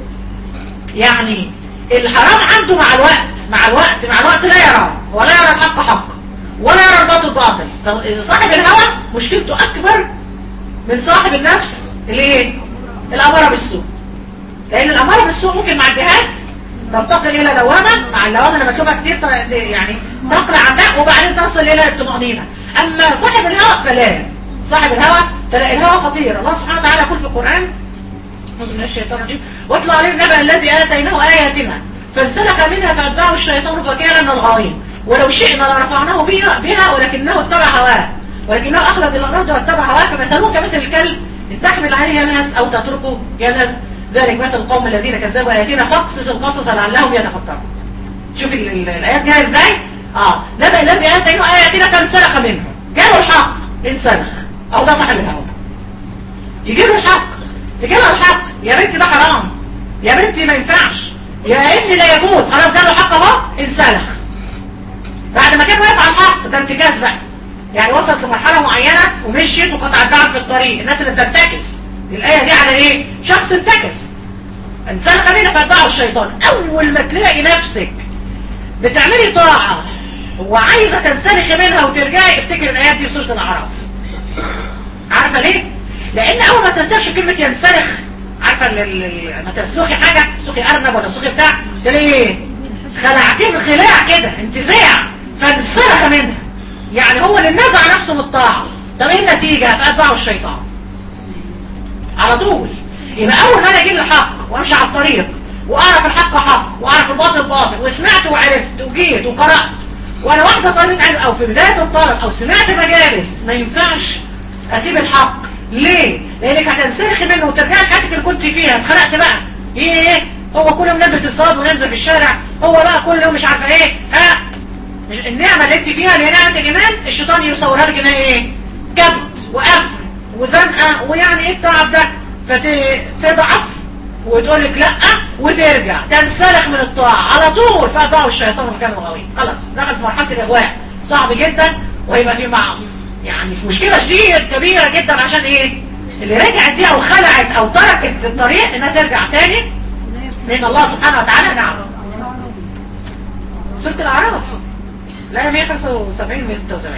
يعني الحرام عنده مع الوقت مع الوقت مع الوقت لا يرى ولا يرى الحق حق ولا يرى الباطل باطل فصاحب الهوى مشكلته أكبر من صاحب النفس اللي ايه الأمارة بالسوء لأن الأمارة بالسوء ممكن مع الجهاد تنتقل إلى لوامة مع اللوامة لما تشوفها كتير يعني تقلع عن ده وبعدين تصل إلى الطمأنينة أما صاحب الهوى فلا صاحب الهوى فلا الهوى خطير الله سبحانه وتعالى يقول في القرآن أعوذ من الشيطان الرجيم واتل عليهم نبأ الذي آتيناه آياتنا فانسلخ منها فأتبعه الشيطان فكان من الغاوين ولو شئنا لرفعناه بها ولكنه اتبع هواه ولكنه أخلد إلى الأرض واتبع هواه فمثلوه كمثل الكلب إن تحمل عليه يلهث أو تتركه يلهث ذلك مثل القوم الذين كذبوا آياتنا فاقصص القصص لعلهم يتفكرون شوف الآيات جايه ازاي؟ اه نبأ الذي آتيناه آياتنا فانسلخ منه جاله الحق انسلخ أو ده صاحب الهوى يجي له الحق تجي له الحق يا بنتي ده حرام يا بنتي ما ينفعش يا ابني لا يجوز خلاص جاله حق اهو انسلخ بعد ما كان واقف على الحق ده انتكاس بقى يعني وصلت لمرحله معينه ومشيت وقطعت بعض في الطريق الناس اللي بتنتكس الايه دي على ايه شخص انتكس انسلخ منها فاتبعه الشيطان اول ما تلاقي نفسك بتعملي طاعه وعايزه تنسلخي منها وترجعي افتكر الايات دي في سوره الاعراف عارفه ليه لان اول ما تنسلخش كلمه ينسلخ عارفه لما تسلخي حاجه تسلخي ارنب ولا تسلخي بتاع تلاقي ايه خلعتيه بخلاع كده انتزاع فانسلخ منها يعني هو اللي نزع نفسه من الطاعه طب ايه النتيجه فاتبعه الشيطان على طول يبقى اول ما انا اجيب الحق وامشي على الطريق واعرف الحق حق واعرف الباطل باطل وسمعت وعرفت وجيت وقرات وانا واحده طالب علم او في بدايه الطلب او سمعت مجالس ما ينفعش اسيب الحق ليه؟ لانك هتنسلخي منه وترجعي لحياتك اللي كنت فيها اتخنقت بقى ايه ايه هو كل يوم نلبس الصاد وننزل في الشارع هو بقى كل يوم مش عارفه ايه ها مش النعمه اللي انت فيها اللي هي نعمه الايمان الشيطان يصورها لك انها ايه؟ كبت وقفل وزنقه ويعني ايه التعب ده فتضعف وتقول لك لا وترجع تنسلخ من الطاعه على طول فاتبعوا الشيطان في كلام الغوي خلاص دخل في مرحله الاغواء صعب جدا وهيبقى في مع يعني في مشكله شديده كبيره جدا عشان ايه اللي رجعت دي او خلعت او تركت الطريق انها ترجع تاني لان الله سبحانه وتعالى نعم سوره الاعراف لا 175 176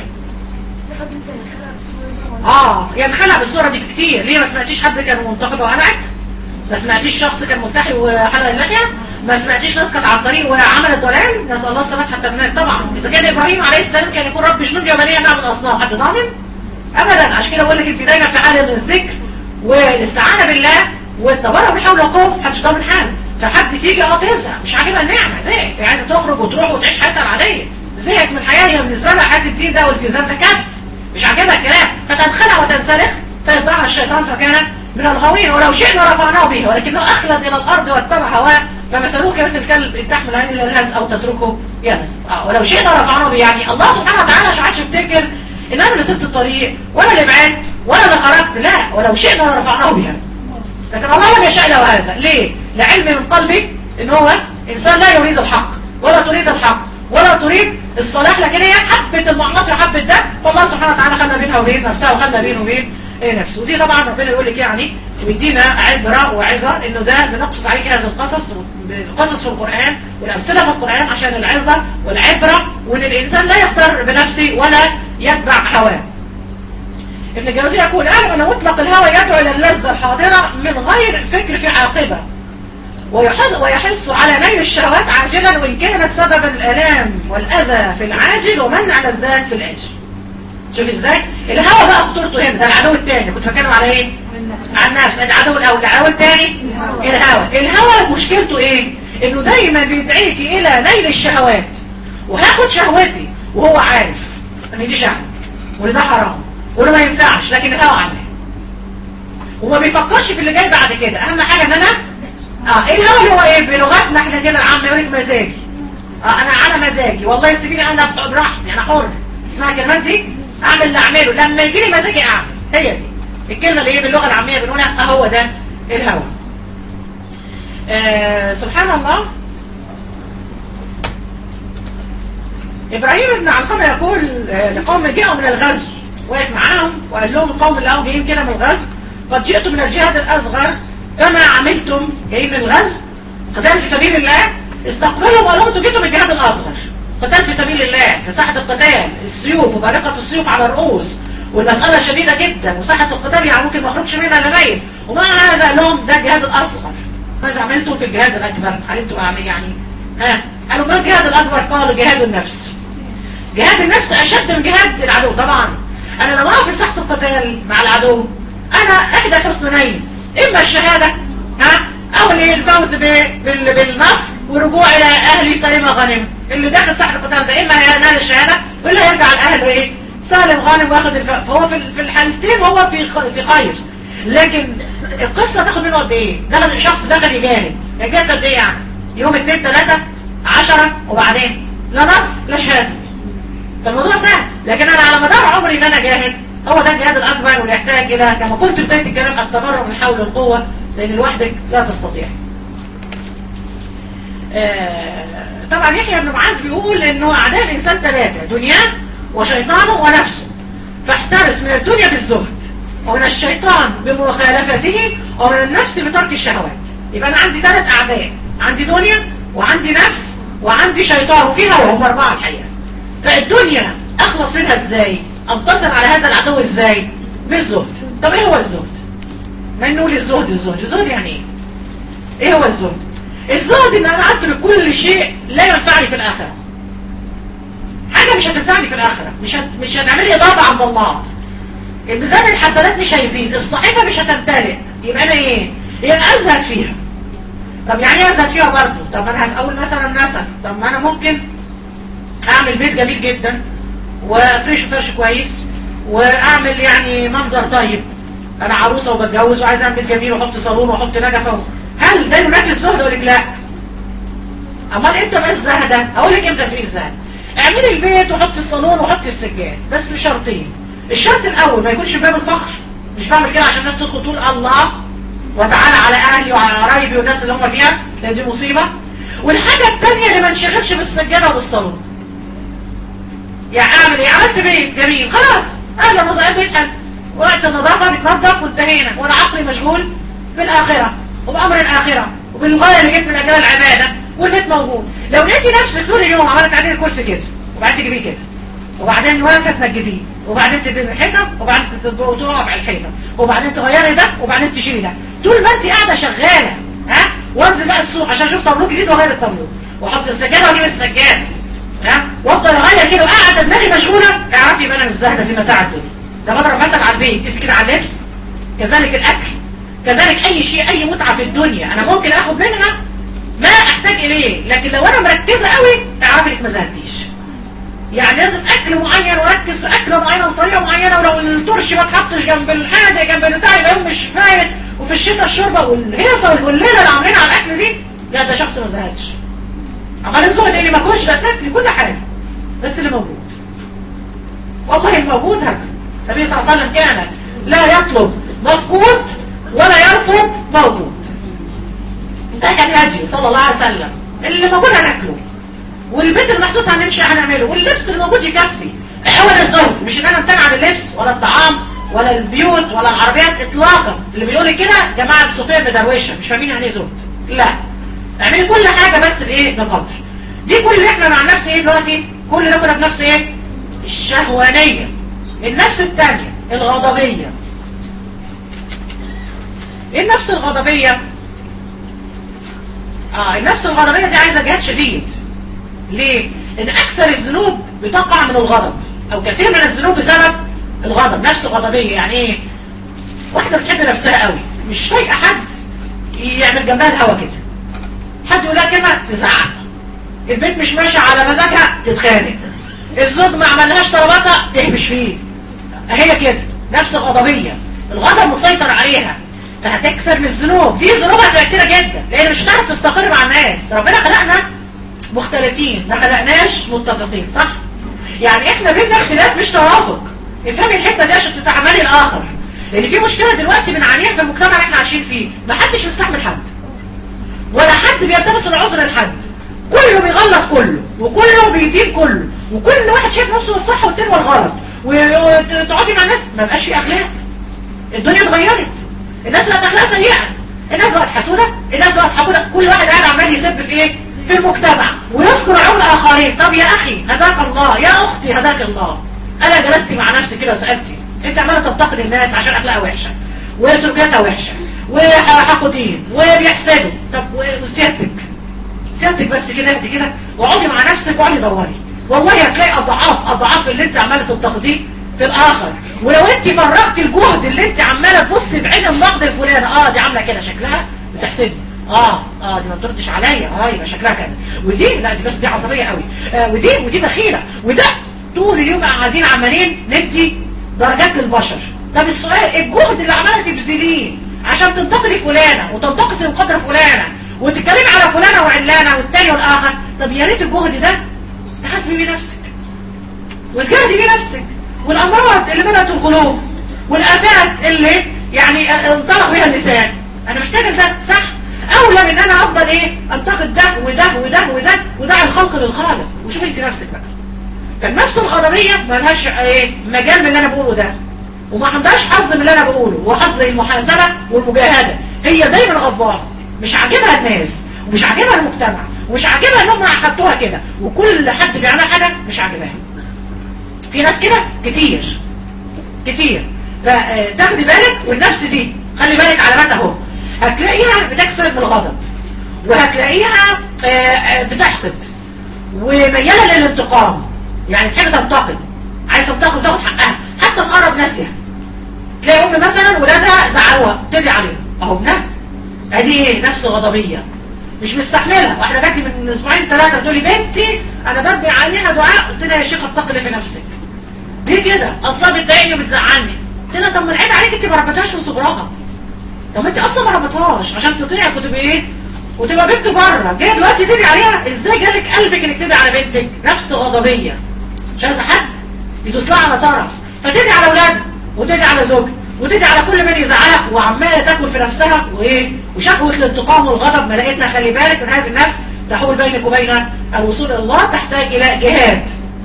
اه ينخلع بالصوره دي في كتير ليه ما سمعتيش حد كان منتقد وقلعت ما سمعتيش شخص كان ملتحي وحلق اللحيه ما سمعتيش ناس كانت على الطريق وعملت ضلال نسال الله السلامه حتى من طبعا اذا كان ابراهيم عليه السلام كان يقول رب اشنو يمنيه نعبد اصنام حد ضامن ابدا عشان كده بقول لك انت دايما في حاله من الذكر والاستعانه بالله والتبرع بالحول والقوه محدش ضامن حاجه فحد تيجي اه تزهق مش عاجبها النعمه زهقت هي عايزه تخرج وتروح وتعيش حياتها العاديه زهقت من الحياه هي بالنسبه لها حياه الدين ده والالتزام ده كبت مش عاجبها الكلام فتنخلع وتنسلخ فيتبعها الشيطان فكان من الغاوين ولو شئنا رفعناه به ولكنه اخلد الى الارض واتبع هواه فمثلوه كمثل الكلب ان تحمل عين الى الهز او تتركه ينس اه ولو شئنا رفعناه به يعني الله سبحانه وتعالى مش عادش يفتكر ان انا اللي سبت الطريق ولا اللي بعدت ولا اللي خرجت لا ولو شئنا رفعناه بها لكن الله لم يشاء له هذا ليه؟ لعلم من قلبي ان هو انسان لا يريد الحق ولا تريد الحق ولا تريد الصلاح لكن هي حبة المعاصي وحبة ده فالله سبحانه وتعالى خلى بينها وبين نفسها وخلى بينه وبين ايه نفسه ودي طبعا ربنا يقول لك يعني ويدينا عبرة وعظة انه ده بنقصص عليك هذا القصص القصص في القرآن والامثلة في القرآن عشان العظة والعبرة وان الانسان لا يختار بنفسه ولا يتبع هواه ابن الجوزي يقول اعلم ان مطلق الهوى يدعو الى اللذة الحاضرة من غير فكر في عاقبة ويحث, ويحث على نيل الشهوات عاجلا وإن كانت سببا الآلام والأذى في العاجل ومنع للذات في الآجل شوف ازاي الهوى بقى خطورته هنا ده العدو الثاني كنت بتكلم على ايه عن النفس العدو الاول العدو الثاني الهوى الهوى مشكلته ايه انه دايما بيدعيكي الى نيل الشهوات وهاخد شهوتي وهو عارف ان دي شهوه وان ده حرام وانه ما ينفعش لكن الهوى عنه وما بيفكرش في اللي جاي بعد كده اهم حاجه ان انا اه ايه الهوى اللي هو ايه بلغتنا احنا كده العامه يقول لك مزاجي اه انا على مزاجي والله سيبيني انا براحتي انا حر اسمع الكلمات دي اعمل اللي اعمله لما يجي لي مزاجي اعمل هي دي الكلمه اللي هي باللغه العاميه بنقولها اهو ده الهوى آه سبحان الله ابراهيم بن علقمه يقول آه لقوم جاءوا من الغزو واقف معاهم وقال لهم القوم اللي قاموا جايين كده من الغزو قد جئتم من الجهاد الاصغر فما عملتم جايين من الغزو قتال في سبيل الله استقبلوا وقالوا لهم انتوا جيتوا من الجهاد الاصغر قتال في سبيل الله في ساحه القتال السيوف وبارقه السيوف على الرؤوس والمساله شديده جدا وساحه القتال يعني ممكن ما يخرجش منها الا ميت ومع هذا قال لهم ده الجهاد الاصغر ماذا عملتم في الجهاد الاكبر علمتم اعمل يعني ها قالوا ما الجهاد الاكبر قالوا جهاد النفس جهاد النفس اشد من جهاد العدو طبعا انا لو اقف في ساحه القتال مع العدو انا احدى حسنين اما الشهاده ها او الفوز بالنصر والرجوع الى اهلي سليمه غانمه اللي داخل ساحه القتال ده اما هينال الشهاده ولا يرجع الاهل ايه سالم غانم واخد الف... فهو في في الحالتين هو في في خير لكن القصه تاخد منه قد ايه دخل شخص دخل يجاهد يجاهد قد ايه يعني يوم اثنين ثلاثه 10 وبعدين لا نص لا شهاده فالموضوع سهل لكن انا على مدار عمري ان انا جاهد هو ده الجهاد الاكبر واللي يحتاج الى كما قلت في بدايه الكلام التبرع من حول القوه لان لوحدك لا تستطيع آه طبعا يحيى بن معاذ بيقول انه اعداء الانسان ثلاثه دنياه وشيطانه ونفسه فاحترس من الدنيا بالزهد ومن الشيطان بمخالفته ومن النفس بترك الشهوات يبقى انا عندي ثلاث اعداء عندي دنيا وعندي نفس وعندي شيطان وفي هوى هم اربعه الحقيقه فالدنيا اخلص منها ازاي انتصر على هذا العدو ازاي بالزهد طب ايه هو الزهد ما نقول الزهد الزهد الزهد يعني ايه ايه هو الزهد الزهد ان انا اترك كل شيء لا ينفعني في الاخره حاجه مش هتنفعني في الاخره مش هت... مش هتعمل لي اضافه عند الله الميزان الحسنات مش هيزيد الصحيفه مش هتمتلئ يبقى انا ايه يبقى ازهد فيها طب يعني ايه ازهد فيها برضه طب انا هقول مثلا مثلا طب ما انا ممكن اعمل بيت جميل جدا وافرشه فرش كويس واعمل يعني منظر طيب انا عروسه وبتجوز وعايز اعمل جميل واحط صالون واحط نجفه هل ده ينافي الزهد اقول لك لا امال امتى بقى الزهد اقول لك امتى تبقى الزهد اعملي البيت وحطي الصالون وحطي السجاد بس بشرطين الشرط الاول ما يكونش باب الفخر مش بعمل كده عشان الناس تدخل تقول الله وتعالى على اهلي وعلى قرايبي والناس اللي هم فيها لان دي مصيبه والحاجه الثانيه اللي ما انشغلش بالسجاده وبالصالون يعني اعمل ايه عملت بيت جميل خلاص اهلا وسهلا بيت حلو وقت النظافه بتنظف وانتهينا وانا عقلي مشغول بالاخره وبامر الاخره وبالغايه اللي جبت من اجلها العباده والبيت موجود لو لقيتي نفسك طول اليوم عملت عليه الكرسي كده وبعدين تجيبيه كده وبعدين واقفه تنجديه وبعدين تدين الحيطه وبعدين تقف على الحيطه وبعدين تغيري ده وبعدين تشيلي ده طول ما انت قاعده شغاله ها وانزل بقى السوق عشان اشوف طابلوه جديد واغير الطابلوه واحط السجاده واجيب السجاده ها وافضل اغير كده وقاعده دماغي مشغوله اعرفي يبقى انا مش زاهده في متاع الدنيا ده بضرب مثل على البيت قيسي كده على اللبس كذلك الاكل كذلك اي شيء اي متعه في الدنيا انا ممكن اخد منها ما احتاج اليه لكن لو انا مركزه قوي اعرفي انك ما زهقتيش يعني لازم اكل معين واركز في اكله معينه وطريقه معينه ولو الترش ما اتحطش جنب الحاجه جنب البتاع يبقى يوم مش فايت وفي الشتاء الشوربه والهيصه والليله اللي عاملينها على الاكل دي لا ده شخص ما زهقش عمال الزهد اللي ما كلش لا تاكلي كل حاجه بس اللي موجود والله الموجود هكذا النبي صلى الله عليه وسلم كان لا يطلب مفقود ولا يرفض موجود ده كان هدي صلى الله عليه وسلم اللي موجود هناكله والبيت المحطوط هنمشي هنعمله واللبس الموجود يكفي هو ده الزهد مش ان انا امتنع عن اللبس ولا الطعام ولا البيوت ولا العربيات اطلاقا اللي بيقول لي كده جماعه الصوفيه المدروشه مش فاهمين يعني ايه زهد لا اعملي كل حاجه بس بايه بقدر دي كل اللي احنا مع نفس ايه دلوقتي كل ده كنا في نفس ايه الشهوانيه النفس الثانيه الغضبيه ايه النفس الغضبيه اه النفس الغضبيه دي عايزه جهاد شديد ليه لان اكثر الذنوب بتقع من الغضب او كثير من الذنوب بسبب الغضب نفس غضبيه يعني ايه واحده بتحب نفسها قوي مش طايقه حد يعمل جنبها الهوا كده حد يقول لها كلمه تزعق البيت مش ماشي على مزاجها تتخانق الزوج ما عملهاش طلباتها تهبش فيه هي كده نفس الغضبيه الغضب مسيطر عليها فهتكسر من الذنوب دي ذنوب هتبقى كتيره جدا لان مش هتعرف تستقر مع الناس ربنا خلقنا مختلفين ما خلقناش متفقين صح يعني احنا بينا اختلاف مش توافق افهمي الحته دي عشان تتعاملي الاخر لان في مشكله دلوقتي بنعانيها في المجتمع اللي احنا عايشين فيه ما حدش مستحمل حد ولا حد بيلتمس العذر لحد كله بيغلط كله وكله بيدين كله وكل واحد شايف نفسه الصح والتاني هو الغلط وتقعدي مع الناس ما بقاش في اخلاق الدنيا اتغيرت الناس بقت اخلاق سيئه الناس بقت حسوده الناس بقت حقوده كل واحد قاعد عمال يسب في ايه في المجتمع ويذكر عيوب الاخرين طب يا اخي هداك الله يا اختي هداك الله انا جلستي مع نفسي كده وسالتي انت عماله تنتقد الناس عشان اخلاقها وحشه وسلوكياتها وحشه وحقودين وبيحسدوا طب وسيادتك سيادتك بس كده انت كده واقعدي مع نفسك واقعدي دوري والله هتلاقي اضعاف اضعاف اللي انت عماله تنتقديه في الاخر ولو انت فرغتي الجهد اللي انت عماله تبصي بعين النقد الفلاني اه دي عامله كده شكلها بتحسدني اه اه دي ما بتردش عليا اه يبقى شكلها كذا ودي لا دي بس دي عصبيه قوي آه ودي ودي بخيله وده طول اليوم قاعدين عمالين ندي درجات للبشر طب السؤال الجهد اللي عماله تبذليه عشان تنتقدي فلانه وتنتقصي من قدر فلانه وتتكلمي على فلانه وعلانه والتاني والاخر طب يا ريت الجهد ده تحاسبي بيه نفسك وتجاهدي بيه نفسك والامراض اللي ملأت القلوب والافات اللي يعني انطلق بها اللسان انا محتاجه ده صح اولى من انا افضل ايه انتقد ده وده وده وده ودع الخلق للخالق وشوفي انت نفسك بقى فالنفس الغضبيه ما لهاش ايه مجال من اللي انا بقوله ده وما عندهاش حظ من اللي انا بقوله وحظ المحاسبه والمجاهده هي دايما غضبانه مش عاجبها الناس ومش عاجبها المجتمع ومش عاجبها ان هم حطوها كده وكل حد بيعمل حاجه مش عاجباها في ناس كده كتير كتير فتاخدي بالك والنفس دي خلي بالك علاماتها اهو هتلاقيها بتكسر من الغضب وهتلاقيها بتحقد ومياله للانتقام يعني تحب تنتقم عايزه تنتقم تاخد حقها حتى في اقرب ناس ليها تلاقي ام مثلا ولادها زعلوها تدعي عليهم اهو ابنها ادي ايه نفس غضبيه مش مستحملها واحده جات لي من اسبوعين ثلاثه بتقول لي بنتي انا بدعي عليها دعاء قلت لها يا شيخه اتقي في نفسك ليه كده اصلا بتضايقني وبتزعلني قلت لها طب ما العيب عليك انت ما ربيتهاش من صغرها طب ما انت اصلا ما ربيتهاش عشان تطيعك وتبقى ايه وتبقى بنت بره جايه دلوقتي تدعي عليها ازاي جالك قلبك انك تدعي على بنتك نفس غضبيه مش عايزه حد يدوس لها على طرف فتدعي على اولادها وتدعي على زوجها وتدعي على كل من يزعلها وعماله تاكل في نفسها وايه وشهوه الانتقام والغضب ما لقيتها خلي بالك من هذه النفس تحول بينك وبين الوصول الى الله تحتاج الى جهاد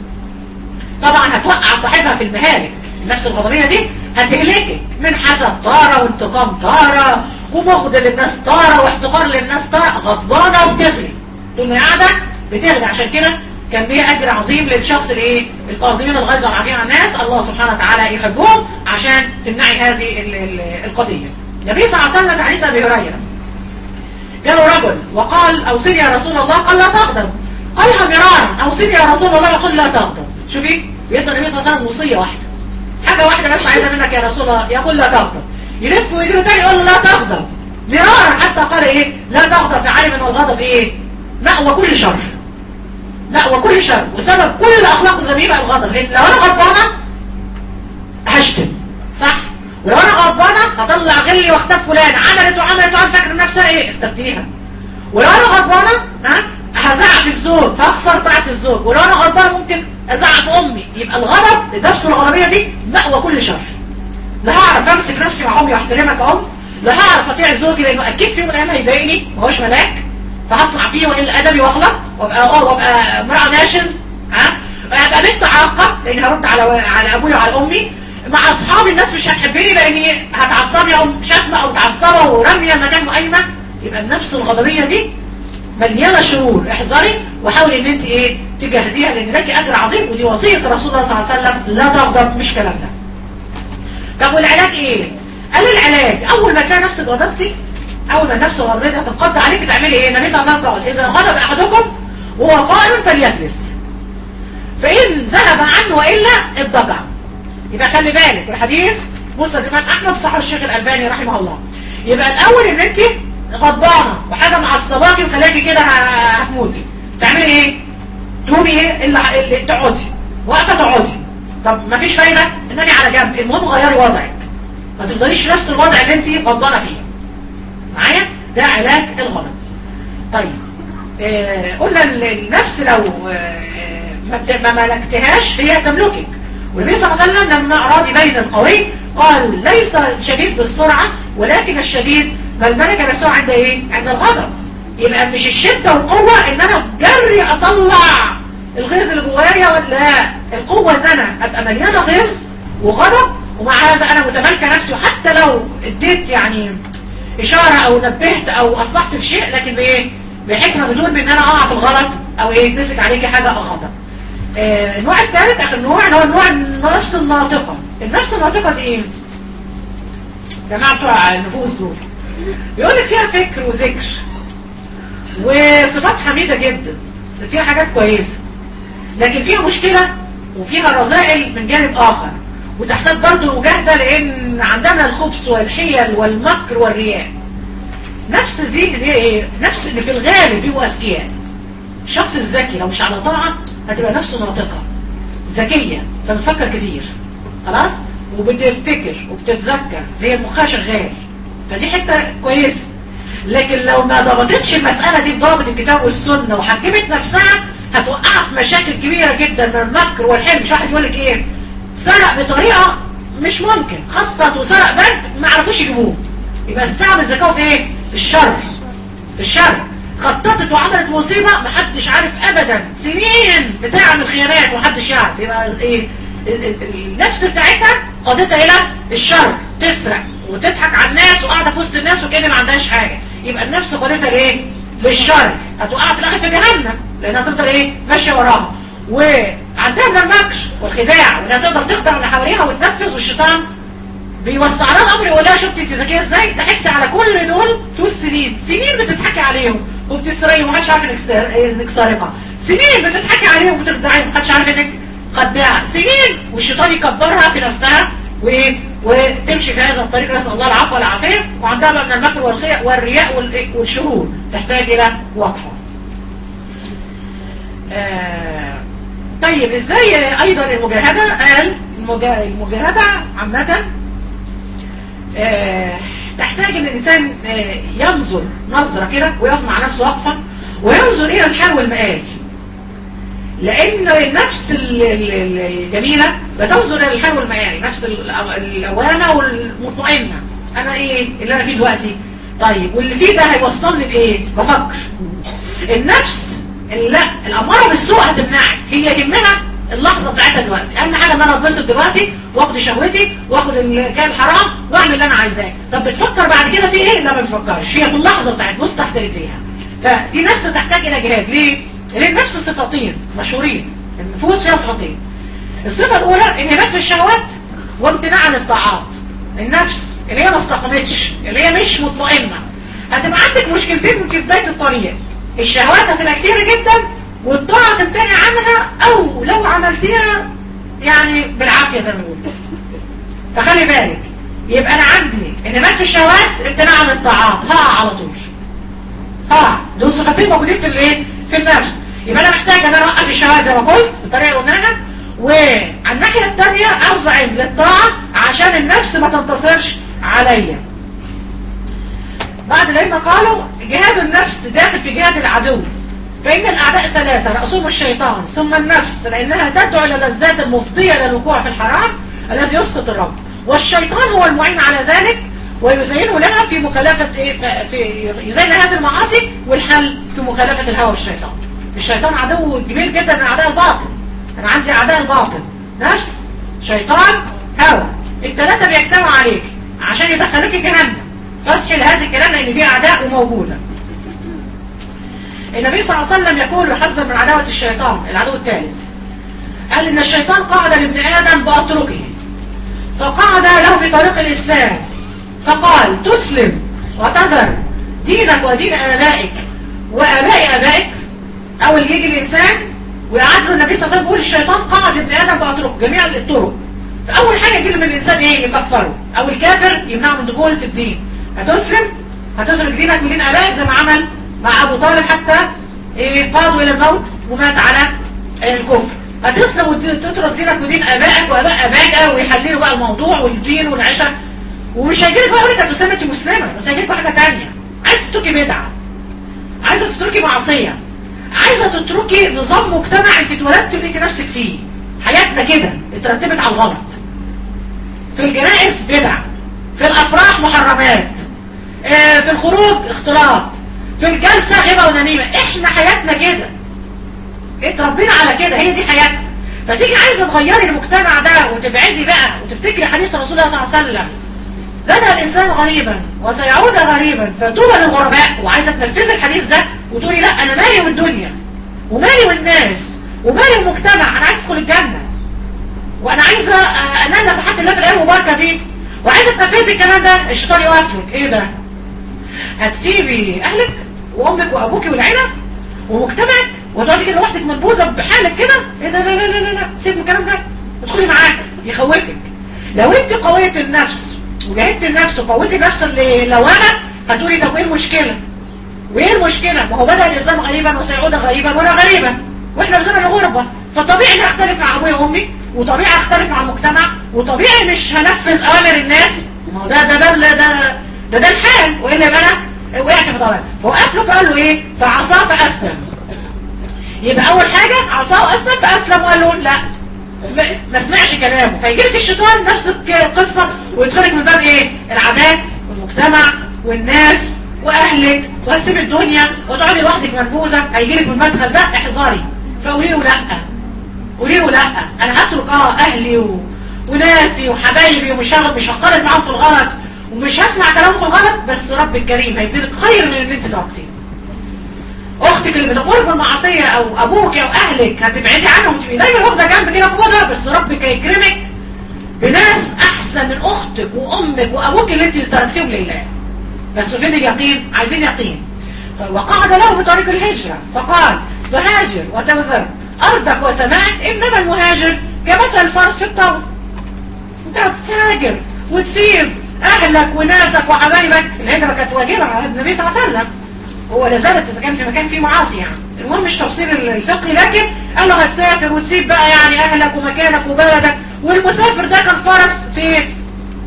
طبعا هتوقع صاحبها في المهالك النفس الغضبيه دي هتهلكك من حسد طاره وانتقام طاره وبغض للناس طاره واحتقار للناس طاره غضبانه وبتغلي طول ما هي قاعده بتغلي عشان كده كان ليه اجر عظيم للشخص الايه القاصدين الغيظ والعافين عن الناس الله سبحانه وتعالى يحبهم عشان تمنعي هذه ال ال القضيه النبي صلى الله عليه وسلم في حديث ابي هريره جاء رجل وقال اوصني يا رسول الله قال لا تغضب قالها مرارا اوصني يا رسول الله قال لا تغضب شوفي بيسال النبي صلى الله عليه وسلم وصيه واحده حاجه واحده بس عايزه منك يا رسول الله يقول لا تغضب يلف ويجري تاني يقول له لا تغضب مرارا حتى قال ايه لا تغضب فعلم ان الغضب ايه مأوى كل شر مأوى كل شر وسبب كل الاخلاق الذميمه الغضب لان لو انا غضبانه هشتم صح ولو انا غضبانه هطلع غلي واختف فلان عملت وعملت وعملت فاكره نفسها ايه اختبتيها ولو انا غضبانه ها هزعق في الزوج فاخسر طاعه الزوج ولو انا غضبانه ممكن ازعق في امي يبقى الغضب النفس الغضبيه دي مأوى كل شر لا هعرف امسك نفسي مع امي واحترمك ام لا هعرف اطيع زوجي لانه اكيد في يوم من الايام هيضايقني ما هوش ملاك فهطلع فيه واقل ادبي واغلط وابقى اه وابقى امراه ناشز ها ابقى بنت عاقه لاني هرد على على ابويا وعلى امي مع اصحابي الناس مش هتحبني لاني هتعصبني او شتمه او متعصبه ورميه مكان مقايمه يبقى النفس الغضبيه دي مليانه شرور احذري وحاولي ان انت ايه تجاهديها لان لك اجر عظيم ودي وصيه رسول الله صلى الله عليه وسلم لا تغضب مش كلامنا طب والعلاج ايه قال لي العلاج اول ما تلاقي نفسك غضبتي اول ما النفس الغضبيه هتنقض عليك تعملي ايه النبي صلى الله عليه وسلم قال اذا غضب احدكم وهو قائم فليجلس فان ذهب عنه والا اضطجع يبقى خلي بالك الحديث مسند الامام احمد صاحب الشيخ الالباني رحمه الله يبقى الاول ان انت غضبانه وحاجه معصباكي وخلاكي كده هتموتي تعملي ايه تقومي ايه اللي, اللي تقعدي واقفه تقعدي طب ما فيش فايده انني على جنب المهم غيري وضعك ما تفضليش في نفس الوضع اللي انت غضبانه فيه معايا ده علاج الغضب طيب آه قلنا النفس لو آه ما ملكتهاش هي تملكك والنبي صلى الله عليه وسلم لما اراد يبين القوي قال ليس الشديد بالسرعه ولكن الشديد ما ملك نفسه عند ايه عند الغضب يبقى مش الشده والقوه ان انا جري اطلع الغيظ اللي جوايا ولا القوه ان انا ابقى مليانه غيظ وغضب ومع هذا انا متمالكه نفسي وحتى لو اديت يعني اشاره او نبهت او اصلحت في شيء لكن بايه بحكمه بدون ان انا اقع في الغلط او ايه تمسك عليكي حاجه او خطا آه النوع الثالث اخر نوع اللي هو النوع النفس الناطقه النفس الناطقه دي ايه جماعه بتوع النفوس دول بيقول لك فيها فكر وذكر وصفات حميده جدا فيها حاجات كويسه لكن فيها مشكله وفيها رذائل من جانب اخر وتحتاج برضه مجاهده لان عندنا الخبث والحيل والمكر والرياء نفس دي اللي هي ايه نفس اللي في الغالب بيبقوا اذكياء الشخص الذكي لو مش على طاعه هتبقى نفسه ناطقه ذكيه فبتفكر كتير خلاص وبتفتكر وبتتذكر هي مخها شغال فدي حته كويسه لكن لو ما ضبطتش المساله دي بضابط الكتاب والسنه وحجمت نفسها هتوقعها في مشاكل كبيره جدا من المكر والحلم مش واحد يقول لك ايه سرق بطريقه مش ممكن خطط وسرق بنك ما عرفوش يجيبوه يبقى استعمل ذكائه في ايه في الشر في الشر خططت وعملت مصيبه ما حدش عارف ابدا سنين بتعمل خيانات ومحدش يعرف يبقى ايه النفس بتاعتها قادتها الى الشر تسرق وتضحك على الناس وقاعده في وسط الناس وكأن ما عندهاش حاجه يبقى النفس قادتها لايه بالشر هتوقعها في الاخر في جهنم لانها تفضل ايه ماشيه وراها وعندها من المكر والخداع وانها تقدر تخدع اللي حواليها وتنفذ والشيطان بيوسع لها الامر يقول لها شفتي انت ذكيه ازاي ضحكت على كل دول طول سنين سنين بتضحكي عليهم وبتسرقي ومحدش عارف انك انك سارقه سنين بتضحكي عليهم وبتخدعي ومحدش عارف انك خداعه سنين والشيطان يكبرها في نفسها وايه وتمشي في هذا الطريق نسال الله العفو والعافيه وعندها بقى من المكر والرياء والشرور تحتاج الى وقفه آه طيب ازاي ايضا المجاهدة قال المجاهدة عامة آه، تحتاج ان الانسان آه، ينظر نظرة كده ويقف مع نفسه وقفة وينظر الى الحال والمآل لان النفس ال- ال- ال- الجميلة بتنظر الى الحال والمآل نفس الأو- اللوامة والمطمئنة انا ايه اللي انا فيه دلوقتي طيب واللي فيه ده هيوصلني لايه بفكر النفس اللي لا الاماره بالسوء هتمنعك هي يهمها اللحظه بتاعتها دلوقتي اهم حاجه ان انا اتبسط دلوقتي واخد شهوتي واخد اللي كان حرام واعمل اللي انا عايزاه طب بتفكر بعد كده في ايه لا ما بتفكرش هي في اللحظه بتاعت بص تحت رجليها فدي نفس تحتاج الى جهاد ليه ليه النفس صفتين مشهورين النفوس فيها صفتين الصفه الاولى انهماك في الشهوات وامتناع عن الطاعات النفس اللي هي ما استقامتش اللي هي مش مطمئنه هتبقى عندك مشكلتين وانت في بدايه الطريق الشهوات هتبقى كتير جدا والطاعه تمتنع عنها او لو عملتيها يعني بالعافيه زي ما بيقولوا فخلي بالك يبقى انا عندي انهماك في الشهوات امتناع عن الطاعات هقع على طول هقع دول صفتين موجودين في الايه في النفس يبقى انا محتاج ان انا اوقف الشهوات زي ما قلت بالطريقه اللي قلناها وعلى الناحيه الثانيه ارجع للطاعه عشان النفس ما تنتصرش عليا بعد الأئمة قالوا جهاد النفس داخل في جهاد العدو فإن الأعداء ثلاثة رأسهم الشيطان ثم النفس لأنها تدعو إلى اللذات المفضية للوقوع في الحرام الذي يسقط الرب والشيطان هو المعين على ذلك ويزينه لها في مخالفة إيه؟ ف- في يزين هذه المعاصي والحل في مخالفة الهوى والشيطان الشيطان عدو كبير جدا من أعداء الباطل أنا عندي أعداء الباطل نفس شيطان هوى الثلاثة بيجتمعوا عليك عشان يدخلوك جهنم فاصحي لهذا الكلام لأن دي أعداء وموجودة النبي صلى الله عليه وسلم يقول يحذر من عداوة الشيطان العدو الثالث قال إن الشيطان قعد لابن آدم بأطرقه فقعد له في طريق الإسلام فقال تسلم وتذر دينك ودين آبائك وآباء آبائك أول يجي الإنسان ويقعد له النبي صلى الله عليه وسلم يقول الشيطان قعد لابن آدم بأطرقه جميع الطرق فأول حاجة يجي من الإنسان إيه يكفره أو الكافر يمنعه من الدخول في الدين هتسلم هتترك دينك ودين آبائك زي ما عمل مع أبو طالب حتى إيه قادوا إلى الموت ومات على الكفر هتسلم وتترك دينك ودين آبائك وآباء آبائك ويحللوا بقى الموضوع والدين والعشاء ومش هيجيلك بقى يقول لك هتسلم انت مسلمة بس هيجيلك بقى حاجة تانية عايزة تتركي بدعة عايزة تتركي معصية عايزة تتركي نظام مجتمع انت اتولدت ولقيتي نفسك فيه حياتنا كده اترتبت على الغلط في الجنائز بدع في الافراح محرمات آه، في الخروج اختلاط في الجلسة غيبة ونميمة احنا حياتنا كده اتربينا على كده هي دي حياتنا فتيجي عايزة تغيري المجتمع ده وتبعدي بقى وتفتكري حديث رسول الله صلى الله عليه وسلم بدأ الإنسان غريبا وسيعود غريبا فطوبى للغرباء وعايزة تنفذي الحديث ده وتقولي لا أنا مالي والدنيا ومالي والناس ومالي المجتمع أنا عايز أدخل الجنة وأنا عايزة آه، أنال نفحات الله في الأيام المباركة دي وعايزة تنفذي الكلام ده الشيطان يوقف لك إيه ده؟ هتسيبي أهلك وأمك وأبوك والعيلة ومجتمعك وتقعدي كده لوحدك منبوذة بحالك كده إيه ده لا لا لا لا لا سيب من الكلام ده ادخلي معاك يخوفك لو انت قوية النفس وجاهدت النفس وقويت النفس اللي لوامة هتقولي طب ايه المشكلة وايه المشكلة ما هو بدأ الإسلام غريبا وسيعود غريبا وانا غريبة واحنا في زمن الغربة فطبيعي اني اختلف مع ابويا وامي وطبيعي اختلف مع المجتمع وطبيعي مش هنفذ اوامر الناس ما هو ده ده ده ده ده, ده, ده الحال والا يبقى انا وقعت في ضلال فوقف له فقال له ايه فعصاه فاسلم يبقى اول حاجة عصاه واسلم فاسلم وقال له لا ما- ما سمعش كلامه فيجي لك الشيطان نفس القصة ويدخلك من باب ايه العادات والمجتمع والناس واهلك وهتسيب الدنيا وتقعدي لوحدك منبوذة هيجي لك من المدخل ده احذري فقولي له لا قولي له لا انا هترك اه اهلي و... وناسي وحبايبي ومش هغ- مش هختلط معاهم في الغلط ومش هسمع كلامهم في الغلط بس رب الكريم هيديلك خير من اللي انت تركتيه اختك اللي بتقول بالمعصيه او ابوك او اهلك هتبعدي عنهم تبقي دايما واخده جنب كده في اوضه بس ربك هيكرمك بناس احسن من اختك وامك وابوك اللي انت تركتيهم لله بس فين اليقين عايزين يقين ف- وقعد له بطريق الهجره فقال تهاجر وتبذر ارضك وسماءك انما المهاجر كمثل الفرس في الطور انت هتتهاجر وتسيب اهلك وناسك وحبايبك الهجره كانت واجبه على النبي صلى الله عليه وسلم هو لا زالت اذا كان في مكان فيه معاصي يعني المهم مش تفسير الفقهي لكن قال له هتسافر وتسيب بقى يعني اهلك ومكانك وبلدك والمسافر ده كان فرس في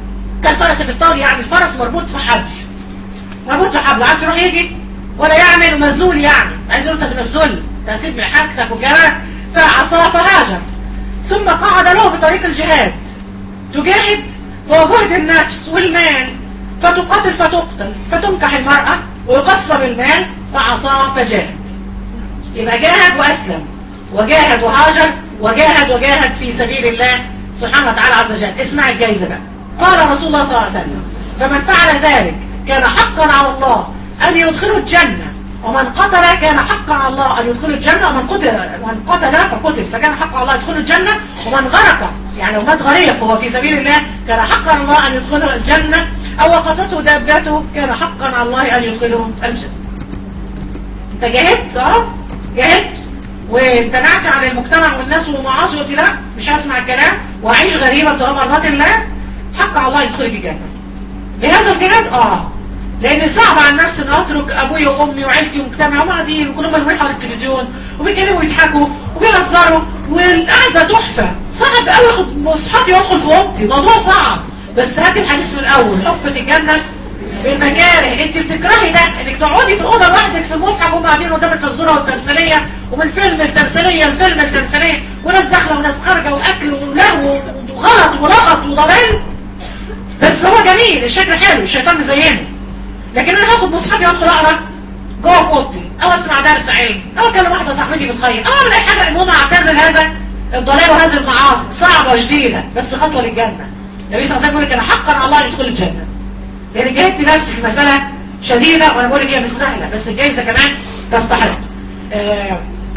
كالفرس في الطار يعني الفرس مربوط في حبل مربوط في حبل عارف يروح يجي ولا يعمل مذلول يعني عايز يقول انت تبقى في ذل تسيب من حاجتك وجمالك فعصاه فهاجر ثم قعد له بطريق الجهاد تجاهد فهو جهد النفس والمال فتقاتل فتقتل فتنكح المرأة ويقسم المال فعصاه فجاهد يبقى جاهد وأسلم وجاهد وهاجر وجاهد وجاهد في سبيل الله سبحانه وتعالى عز وجل اسمع الجايزة بقى قال رسول الله صلى الله عليه وسلم فمن فعل ذلك كان حقا على الله أن يدخله الجنة ومن قتل كان حقا على الله أن يدخله الجنة ومن قتل من قتل فقتل فكان حقا على الله يدخله الجنة ومن غرق يعني لو مات غريق وهو في سبيل الله كان حقا على الله أن يدخله الجنة أو وقصته دابته كان حقا على الله أن يدخله الجنة انت جاهدت اه جاهدت وامتنعت عن المجتمع والناس والمعاصي وقلت لا مش هسمع الكلام واعيش غريبة ابتغاء مرضات الله حق على الله يدخلك الجنة بهذا الجهاد اه لان صعب على النفس ان اترك ابويا وامي وعيلتي ومجتمعي وقاعدين وكلهم ملمومين حول التلفزيون وبيتكلموا ويضحكوا وبيهزروا والقعده تحفه صعب قوي اخد مصحفي وادخل في اوضتي الموضوع صعب بس هاتي الحديث من الاول حفه الجنه بالمكاره انت بتكرهي ده انك تقعدي في الاوضه لوحدك في المصحف وهم قاعدين قدام الفزوره والتمثيليه ومن فيلم التمثيليه لفيلم التمثيليه وناس داخله وناس خارجه واكل ولهو وغلط ولغط وضلال بس هو جميل الشكل حلو الشيطان مزينه لكن انا هاخد مصحفي وادخل اقرا جوه في اوضتي او اسمع درس علم او اكلم واحده صاحبتي في الخير او اعمل اي حاجه المهم اعتزل هذا الضلال وهذه المعاصي صعبه وشديده بس خطوه للجنه النبي صلى الله عليه وسلم يقول لك انا حقا على الله يدخل الجنه لان جاهدت نفسي في مساله شديده وانا بقول لك هي مش سهله بس الجايزه كمان تستحق آه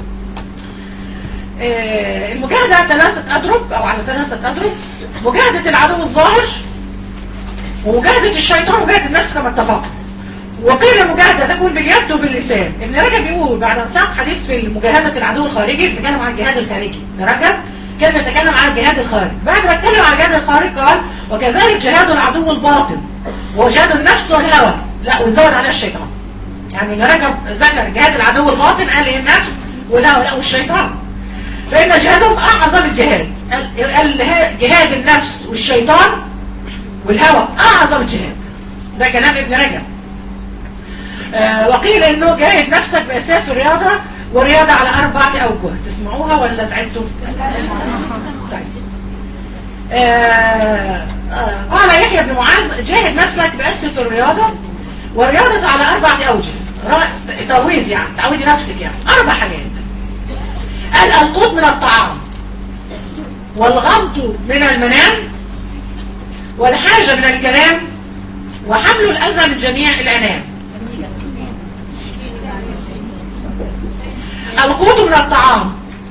آه المجاهده على ثلاثه اضرب او على ثلاثه اضرب مجاهده العدو الظاهر ومجاهدة الشيطان ومجاهدة النفس كما اتفقنا وقيل المجاهدة تكون باليد وباللسان ابن رجب بيقول بعد ان ساق حديث في مجاهدة العدو الخارجي بيتكلم عن الجهاد الخارجي ابن رجب كان بيتكلم عن الجهاد الخارجي بعد ما اتكلم عن الجهاد الخارجي قال وكذلك جهاد العدو الباطن وجهاد النفس والهوى لا ونزود عليها الشيطان يعني ابن رجب ذكر جهاد العدو الباطن قال ايه النفس والهوى لا والشيطان فإن جهادهم أعظم الجهاد جهاد النفس والشيطان والهوى أعظم الجهاد ده كلام ابن رجب آه وقيل انه جاهد نفسك بأساس الرياضة والرياضة على أربعة أوجه تسمعوها ولا تعبتوا؟ طيب آه آه قال يحيى بن معاذ جاهد نفسك بأسف الرياضة والرياضة على أربعة أوجه تعويض يعني تعويض نفسك يعني أربع حاجات قال القوت من الطعام والغمط من المنام والحاجة من الكلام وحمل الأذى من جميع الأنام القوت من الطعام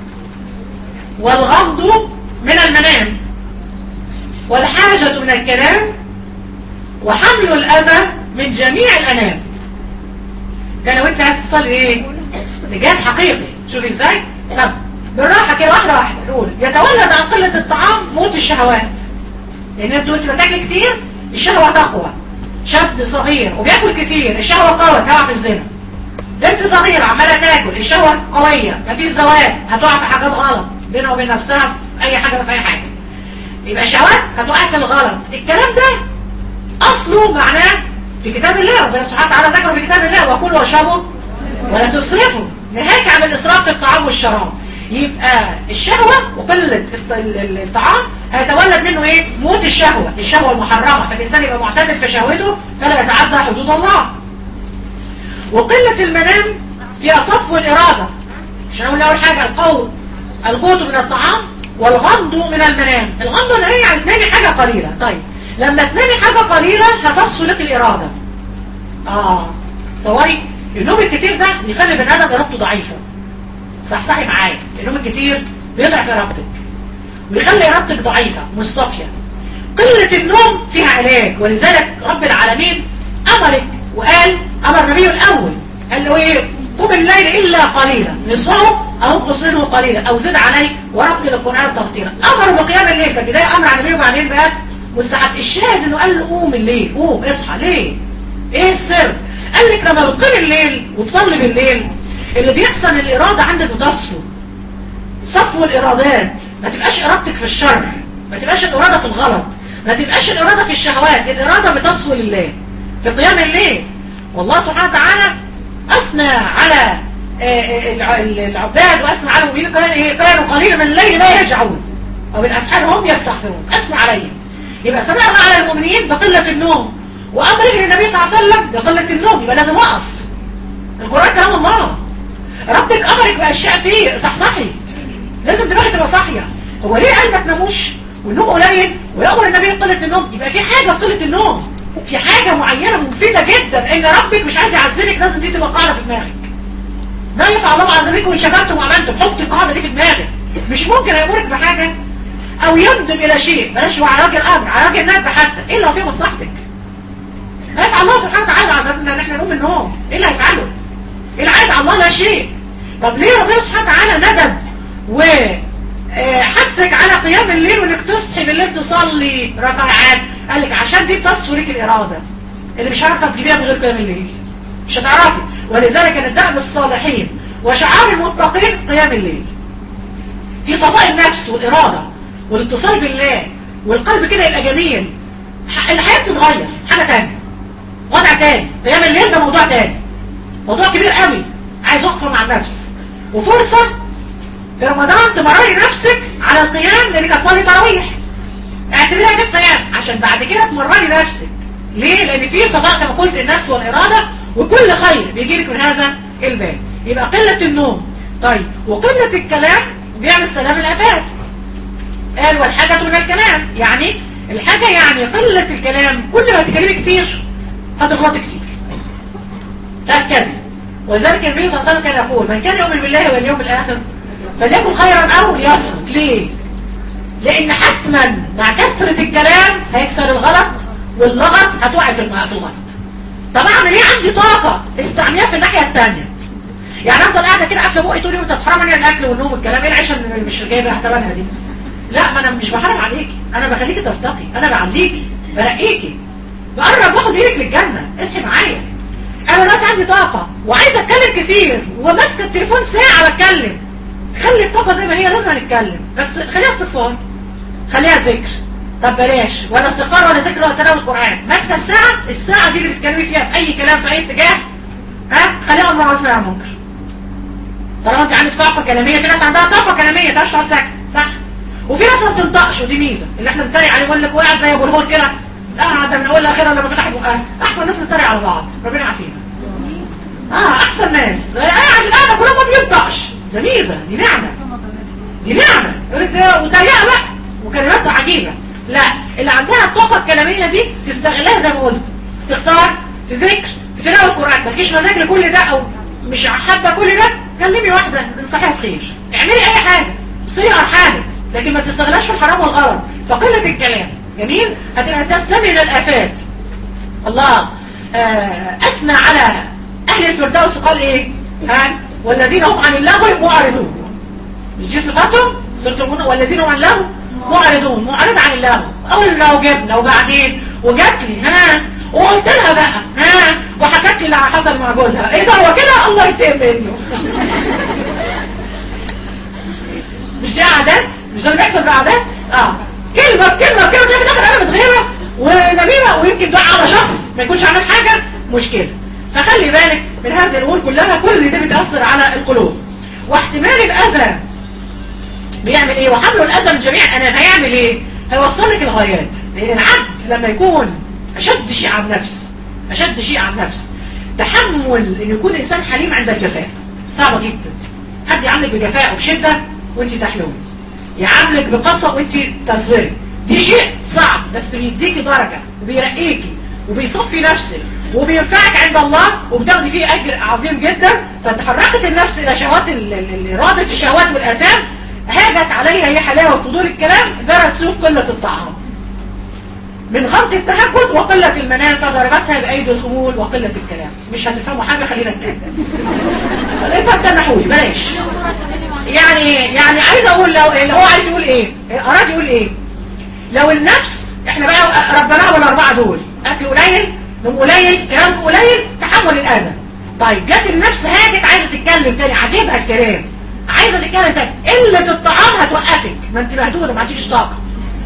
والغمض من المنام والحاجة من الكلام وحمل الأذى من جميع الأنام ده لو انت عايز تصلي ايه نجاة حقيقي شوفي ازاي طب بالراحة كده واحدة واحدة نقول يتولد عن قلة الطعام موت الشهوات لان انتوا انت بتاكل كتير الشهوة تقوى شاب صغير وبياكل كتير الشهوة قوية هتقع في الزنا بنت صغيرة عمالة تاكل الشهوة قوية مفيش زواج هتقع في حاجات غلط بينها وبين نفسها في اي حاجة في اي حاجة يبقى الشهوات هتوقعك الغلط الكلام ده اصله معناه في كتاب الله ربنا سبحانه وتعالى ذكره في كتاب الله وكلوا واشربوا ولا تسرفوا نهاك عن الاسراف في الطعام والشراب يبقى الشهوة وقلة الطعام هيتولد منه ايه موت الشهوة الشهوة المحرمة فالإنسان يبقى معتدل في شهوته فلا يتعدى حدود الله وقلة المنام فيها صفو الإرادة عشان أقول أول حاجة القول القوت من الطعام والغمض من المنام الغمض اللي هي يعني تنامي حاجة قليلة طيب لما تنامي حاجة قليلة هتصفو لك الإرادة آه صوري النوم الكتير ده بيخلي بني آدم إرادته ضعيفة صحصحي معايا النوم الكتير بيضعف إرادتك ويخلي إرادتك ضعيفة مش صافية قلة النوم فيها علاج ولذلك رب العالمين أمرك وقال أمر النبي الأول قال له إيه قم الليل إلا قليلا نصفه أو انقص منه قليلا أو زد عليه ورتل القرآن ترتيلا أمر بقيام الليل كان بداية أمر على النبي وبعدين بقت مستحب الشاهد إنه قال له قوم الليل قوم اصحى ليه إيه السر قال لك لما بتقيم الليل وتصلي بالليل اللي بيحصل الإرادة عندك بتصفو صفو الإرادات ما تبقاش إرادتك في الشر ما تبقاش الإرادة في الغلط ما تبقاش الإرادة في الشهوات الإرادة بتصفو لله في قيام الليل والله سبحانه وتعالى أثنى على العباد وأثنى على المؤمنين كانوا قليلا من الليل ما يجعون أو بالأسحار هم يستغفرون أثنى عليهم يبقى سمعنا على المؤمنين بقلة النوم وأمره للنبي صلى الله عليه وسلم بقلة النوم يبقى لازم وقف القرآن كلام الله ربك أمرك بأشياء فيه صحصحي لازم دماغك تبقى صاحية هو ليه قال ما تناموش والنوم قليل ويأمر النبي بقلة النوم يبقى في حاجة في قلة النوم في حاجة معينة مفيدة جدا ان ربك مش عايز يعذبك لازم دي تبقى قاعدة في دماغك ما ينفع الله عذبكم وان شكرتم وامنتم حط القاعدة دي في دماغك مش ممكن يأمرك بحاجة او يندب الى شيء بلاش هو على وجه الامر على وجه الندب حتى الا في مصلحتك ما يفعل الله سبحانه وتعالى عذبنا ان احنا نقوم من النوم ايه اللي هيفعله العائد على الله لا شيء طب ليه ربنا سبحانه وتعالى ندب و حثك على قيام الليل وانك تصحي بالليل تصلي ركعات قال لك عشان دي بتصفو لك الاراده اللي مش عارفه تجيبيها بغير قيام الليل مش هتعرفي ولذلك كانت دأب الصالحين وشعار المتقين قيام الليل في صفاء النفس والاراده والاتصال بالله والقلب كده يبقى جميل الحياه بتتغير حاجه تانية وضع تاني قيام الليل ده موضوع تاني موضوع كبير قوي عايز وقفه مع النفس وفرصه في رمضان تمرني نفسك على القيام لانك هتصلي تراويح اعتبرها دي القيام عشان بعد كده تمرني نفسك ليه؟ لان في صفاء كما قلت النفس والاراده وكل خير بيجي لك من هذا الباب يبقى قله النوم طيب وقله الكلام بيعمل سلام الافات قال والحاجه من الكلام يعني الحاجه يعني قله الكلام كل ما تتكلمي كتير هتغلطي كتير تاكدي ولذلك النبي صلى الله عليه وسلم كان يقول من كان يؤمن بالله واليوم الاخر فليكن خيرا او ليصمت ليه لان حتما مع كثرة الكلام هيكسر الغلط واللغط هتوعي في في الغلط طب اعمل ايه عندي طاقة استعملها في الناحية التانية يعني افضل قاعدة كده قافله بقي طول اليوم تتحرمني الاكل والنوم والكلام ايه العيشة اللي مش جايبه احتمالها دي لا ما انا مش بحرم عليكي انا بخليكي ترتقي انا بعليكي برقيكي بقرب واخد ايدك للجنة اصحي معايا انا دلوقتي عندي طاقة وعايزة اتكلم كتير وماسكة التليفون ساعة بتكلم خلي الطاقة زي ما هي لازم نتكلم بس خليها استغفار خليها ذكر طب بلاش ولا استغفار ولا ذكر ولا تلاوة القرآن ماسكة الساعة الساعة دي اللي بتتكلمي فيها في أي كلام في أي اتجاه ها خليها أمر معروف نهي عن منكر طالما أنت عندك طاقة كلامية في ناس عندها طاقة كلامية تعرفش تقعد ساكتة صح وفي ناس ما بتنطقش ودي ميزة اللي احنا بنتريق عليه يقول لك وقعد زي أبو الهول كده قاعدة من أولها لآخرها لما فتح بقها أحسن ناس بنتريق على بعض ربنا يعافينا اه احسن ناس قاعد القعده كلها ما بينطقش ده ميزه دي نعمه دي نعمه يقول لك ده وتريقه بقى وكلمات عجيبه لا اللي عندها الطاقه الكلاميه دي تستغلها زي ما قلت استغفار في ذكر في تلاوه القران ما تجيش مزاج لكل ده او مش حابه كل ده كلمي واحده انصحيها في خير اعملي اي حاجه صلي ارحامك لكن ما تستغلاش في الحرام والغلط فقله الكلام جميل هتبقى تسلمي من الافات الله آه اثنى على اهل الفردوس قال ايه ها والذين هم عن اللغو معرضون مش دي صفاتهم سوره المؤمنون والذين هم عن اللغو معرضون معرض عن اللغو اول لو جبنا وبعدين وجات لي ها وقلت لها بقى ها وحكت لي اللي حصل مع جوزها ايه ده هو كده الله يتم منه مش دي عادات مش ده اللي بيحصل بعادات اه كلمه في كلمه في كلمه تلاقي في الاخر قلبت غيره ونميمه ويمكن دعاء على شخص ما يكونش عامل حاجه مشكله فخلي بالك من هذه الامور كلها كل دي بتاثر على القلوب واحتمال الاذى بيعمل ايه وحمل الاذى من جميع الانام هيعمل ايه هيوصل لك الغايات لان العبد لما يكون اشد شيء على النفس اشد شيء على النفس تحمل ان يكون انسان حليم عند الجفاء صعبه جدا حد يعاملك بجفاء وبشده وانت تحلمي يعاملك بقسوه وانت تصبري دي شيء صعب بس بيديكي درجه وبيرقيكي وبيصفي نفسك وبينفعك عند الله وبتاخدي فيه اجر عظيم جدا فتحركت النفس الى شهوات اراده الشهوات والاثام هاجت عليها هي حلاوه فضول الكلام جرت سيوف قله الطعام من غلط التهجد وقله المنام فضربتها بايدي الخمول وقله الكلام مش هتفهموا حاجه خلينا نتكلم انت تنحولي بلاش يعني يعني عايز اقول لو اللي هو عايز يقول ايه اراد يقول ايه لو النفس احنا بقى ربناها بالاربعه دول اكل قليل نوم قليل كلام قليل تحمل الاذى طيب جت النفس هاجت عايزه تتكلم تاني عاجبها الكلام عايزه تتكلم تاني قله الطعام هتوقفك ما انت مهدوده ما عندكيش طاقه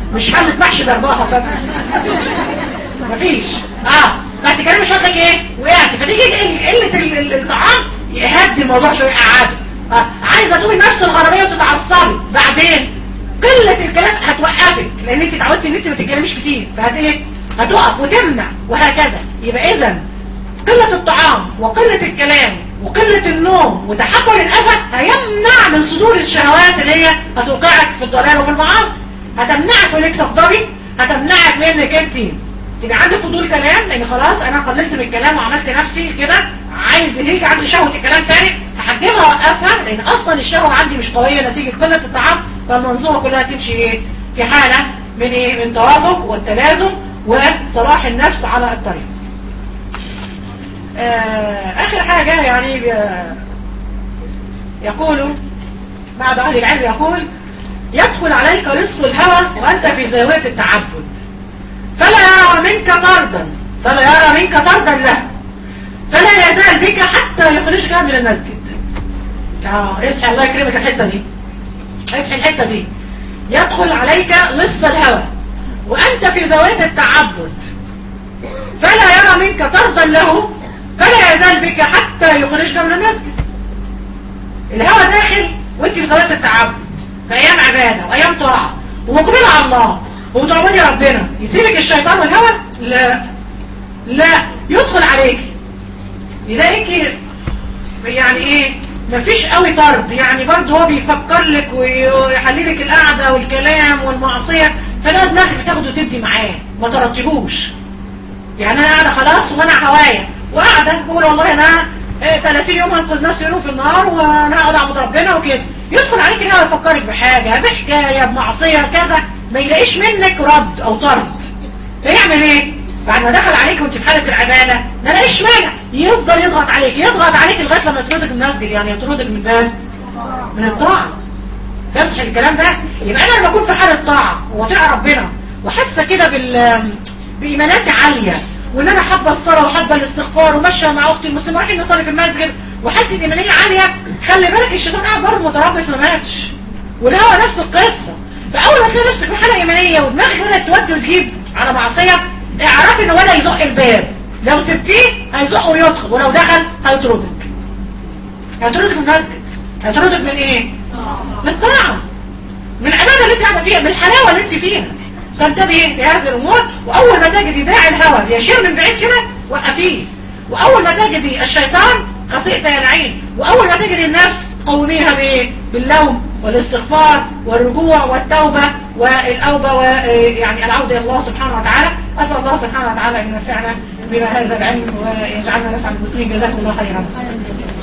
مش حلة محشي درباها ف مفيش اه بعد كده مش لك ايه وقعت فتيجي قله ال- ال- الطعام يهدي الموضوع شويه يقعده آه. عايزه تقومي نفس الغراميه وتتعصبي بعدين قله الكلام هتوقفك لان انت اتعودتي ان انت ما تتكلميش كتير فهت ايه هتقف وتمنع وهكذا يبقى اذا قله الطعام وقله الكلام وقله النوم وتحمل الاذى هيمنع من صدور الشهوات اللي هي هتوقعك في الضلال وفي المعاصي هتمنعك من انك تغضبي هتمنعك من انك انت تبقى عندك فضول كلام لان خلاص انا قللت من الكلام وعملت نفسي كده عايز يجي عندي شهوه الكلام تاني هحجمها واوقفها لان اصلا الشهوه عندي مش قويه نتيجه قله الطعام فالمنظومه كلها تمشي ايه في حاله من ايه من توافق والتلازم وصلاح النفس على الطريق آه اخر حاجه يعني ب- يقول بعض اهل العلم يقول يدخل عليك لص الهوى وانت في زاويه التعبد فلا يرى منك طردا فلا يرى منك طردا له فلا يزال بك حتى يخرجك من المسجد اه اصحى الله يكرمك الحته دي اصحى الحته دي يدخل عليك لص الهوى وانت في زاويه التعبد فلا يرى منك طردا له فلا يزال بك حتى يخرجك من المسجد الهوى داخل وانت في زاويه التعبد في ايام عباده وايام طاعه ومقبله على الله وبتعبدي ربنا يسيبك الشيطان والهوى لا لا يدخل عليك يلاقيك يعني ايه مفيش قوي طرد يعني برضه هو بيفكر لك ويحلل لك القعده والكلام والمعصيه فلا دماغك بتاخد وتدي معاه ما ترتيهوش يعني انا قاعده خلاص وانا هوايه وقاعده بقول والله انا آه، 30 يوم هنقذ نفسي يوم في النهار وانا هقعد اعبد ربنا وكده يدخل عليك الهوى يفكرك بحاجه بحكايه بمعصيه كذا ما يلاقيش منك رد او طرد فيعمل ايه؟ بعد ما دخل عليك وانت في حاله العباده ما لاقيش مانع يفضل يضغط عليك يضغط عليك لغايه لما يطردك من المسجد يعني يطردك من الباب من الطاعه تصحي الكلام ده يبقى انا لما اكون في حاله طاعه وطيع ربنا وحاسه كده بال بايماناتي عاليه وان انا حابه الصلاه وحابه الاستغفار وماشيه مع اختي المسلمه رايحين نصلي في المسجد وحالتي الايمانيه عاليه خلي بالك الشيطان قاعد بره متربص ما ماتش والهوى نفس القصه فاول ما تلاقي نفسك في حاله ايمانيه ودماغك بدات تودي وتجيب على معصيه اعرفي انه بدا يزق الباب لو سبتيه هيزق ويدخل ولو دخل هيطردك هيطردك من المسجد هيطردك من ايه؟ من الطاعه من العباده اللي انت قاعده فيها من الحلاوه اللي انت فيها فانتبهي لهذه الامور واول ما تجدي داعي الهوى بيشير من بعيد كده وقفيه واول ما تجدي الشيطان خسئت يا العين واول ما تجدي النفس قوميها بايه باللوم والاستغفار والرجوع والتوبه والاوبه ويعني العوده الى الله سبحانه وتعالى اسال الله سبحانه وتعالى ان ينفعنا بما هذا العلم ويجعلنا نفع المسلمين جزاكم الله خيرا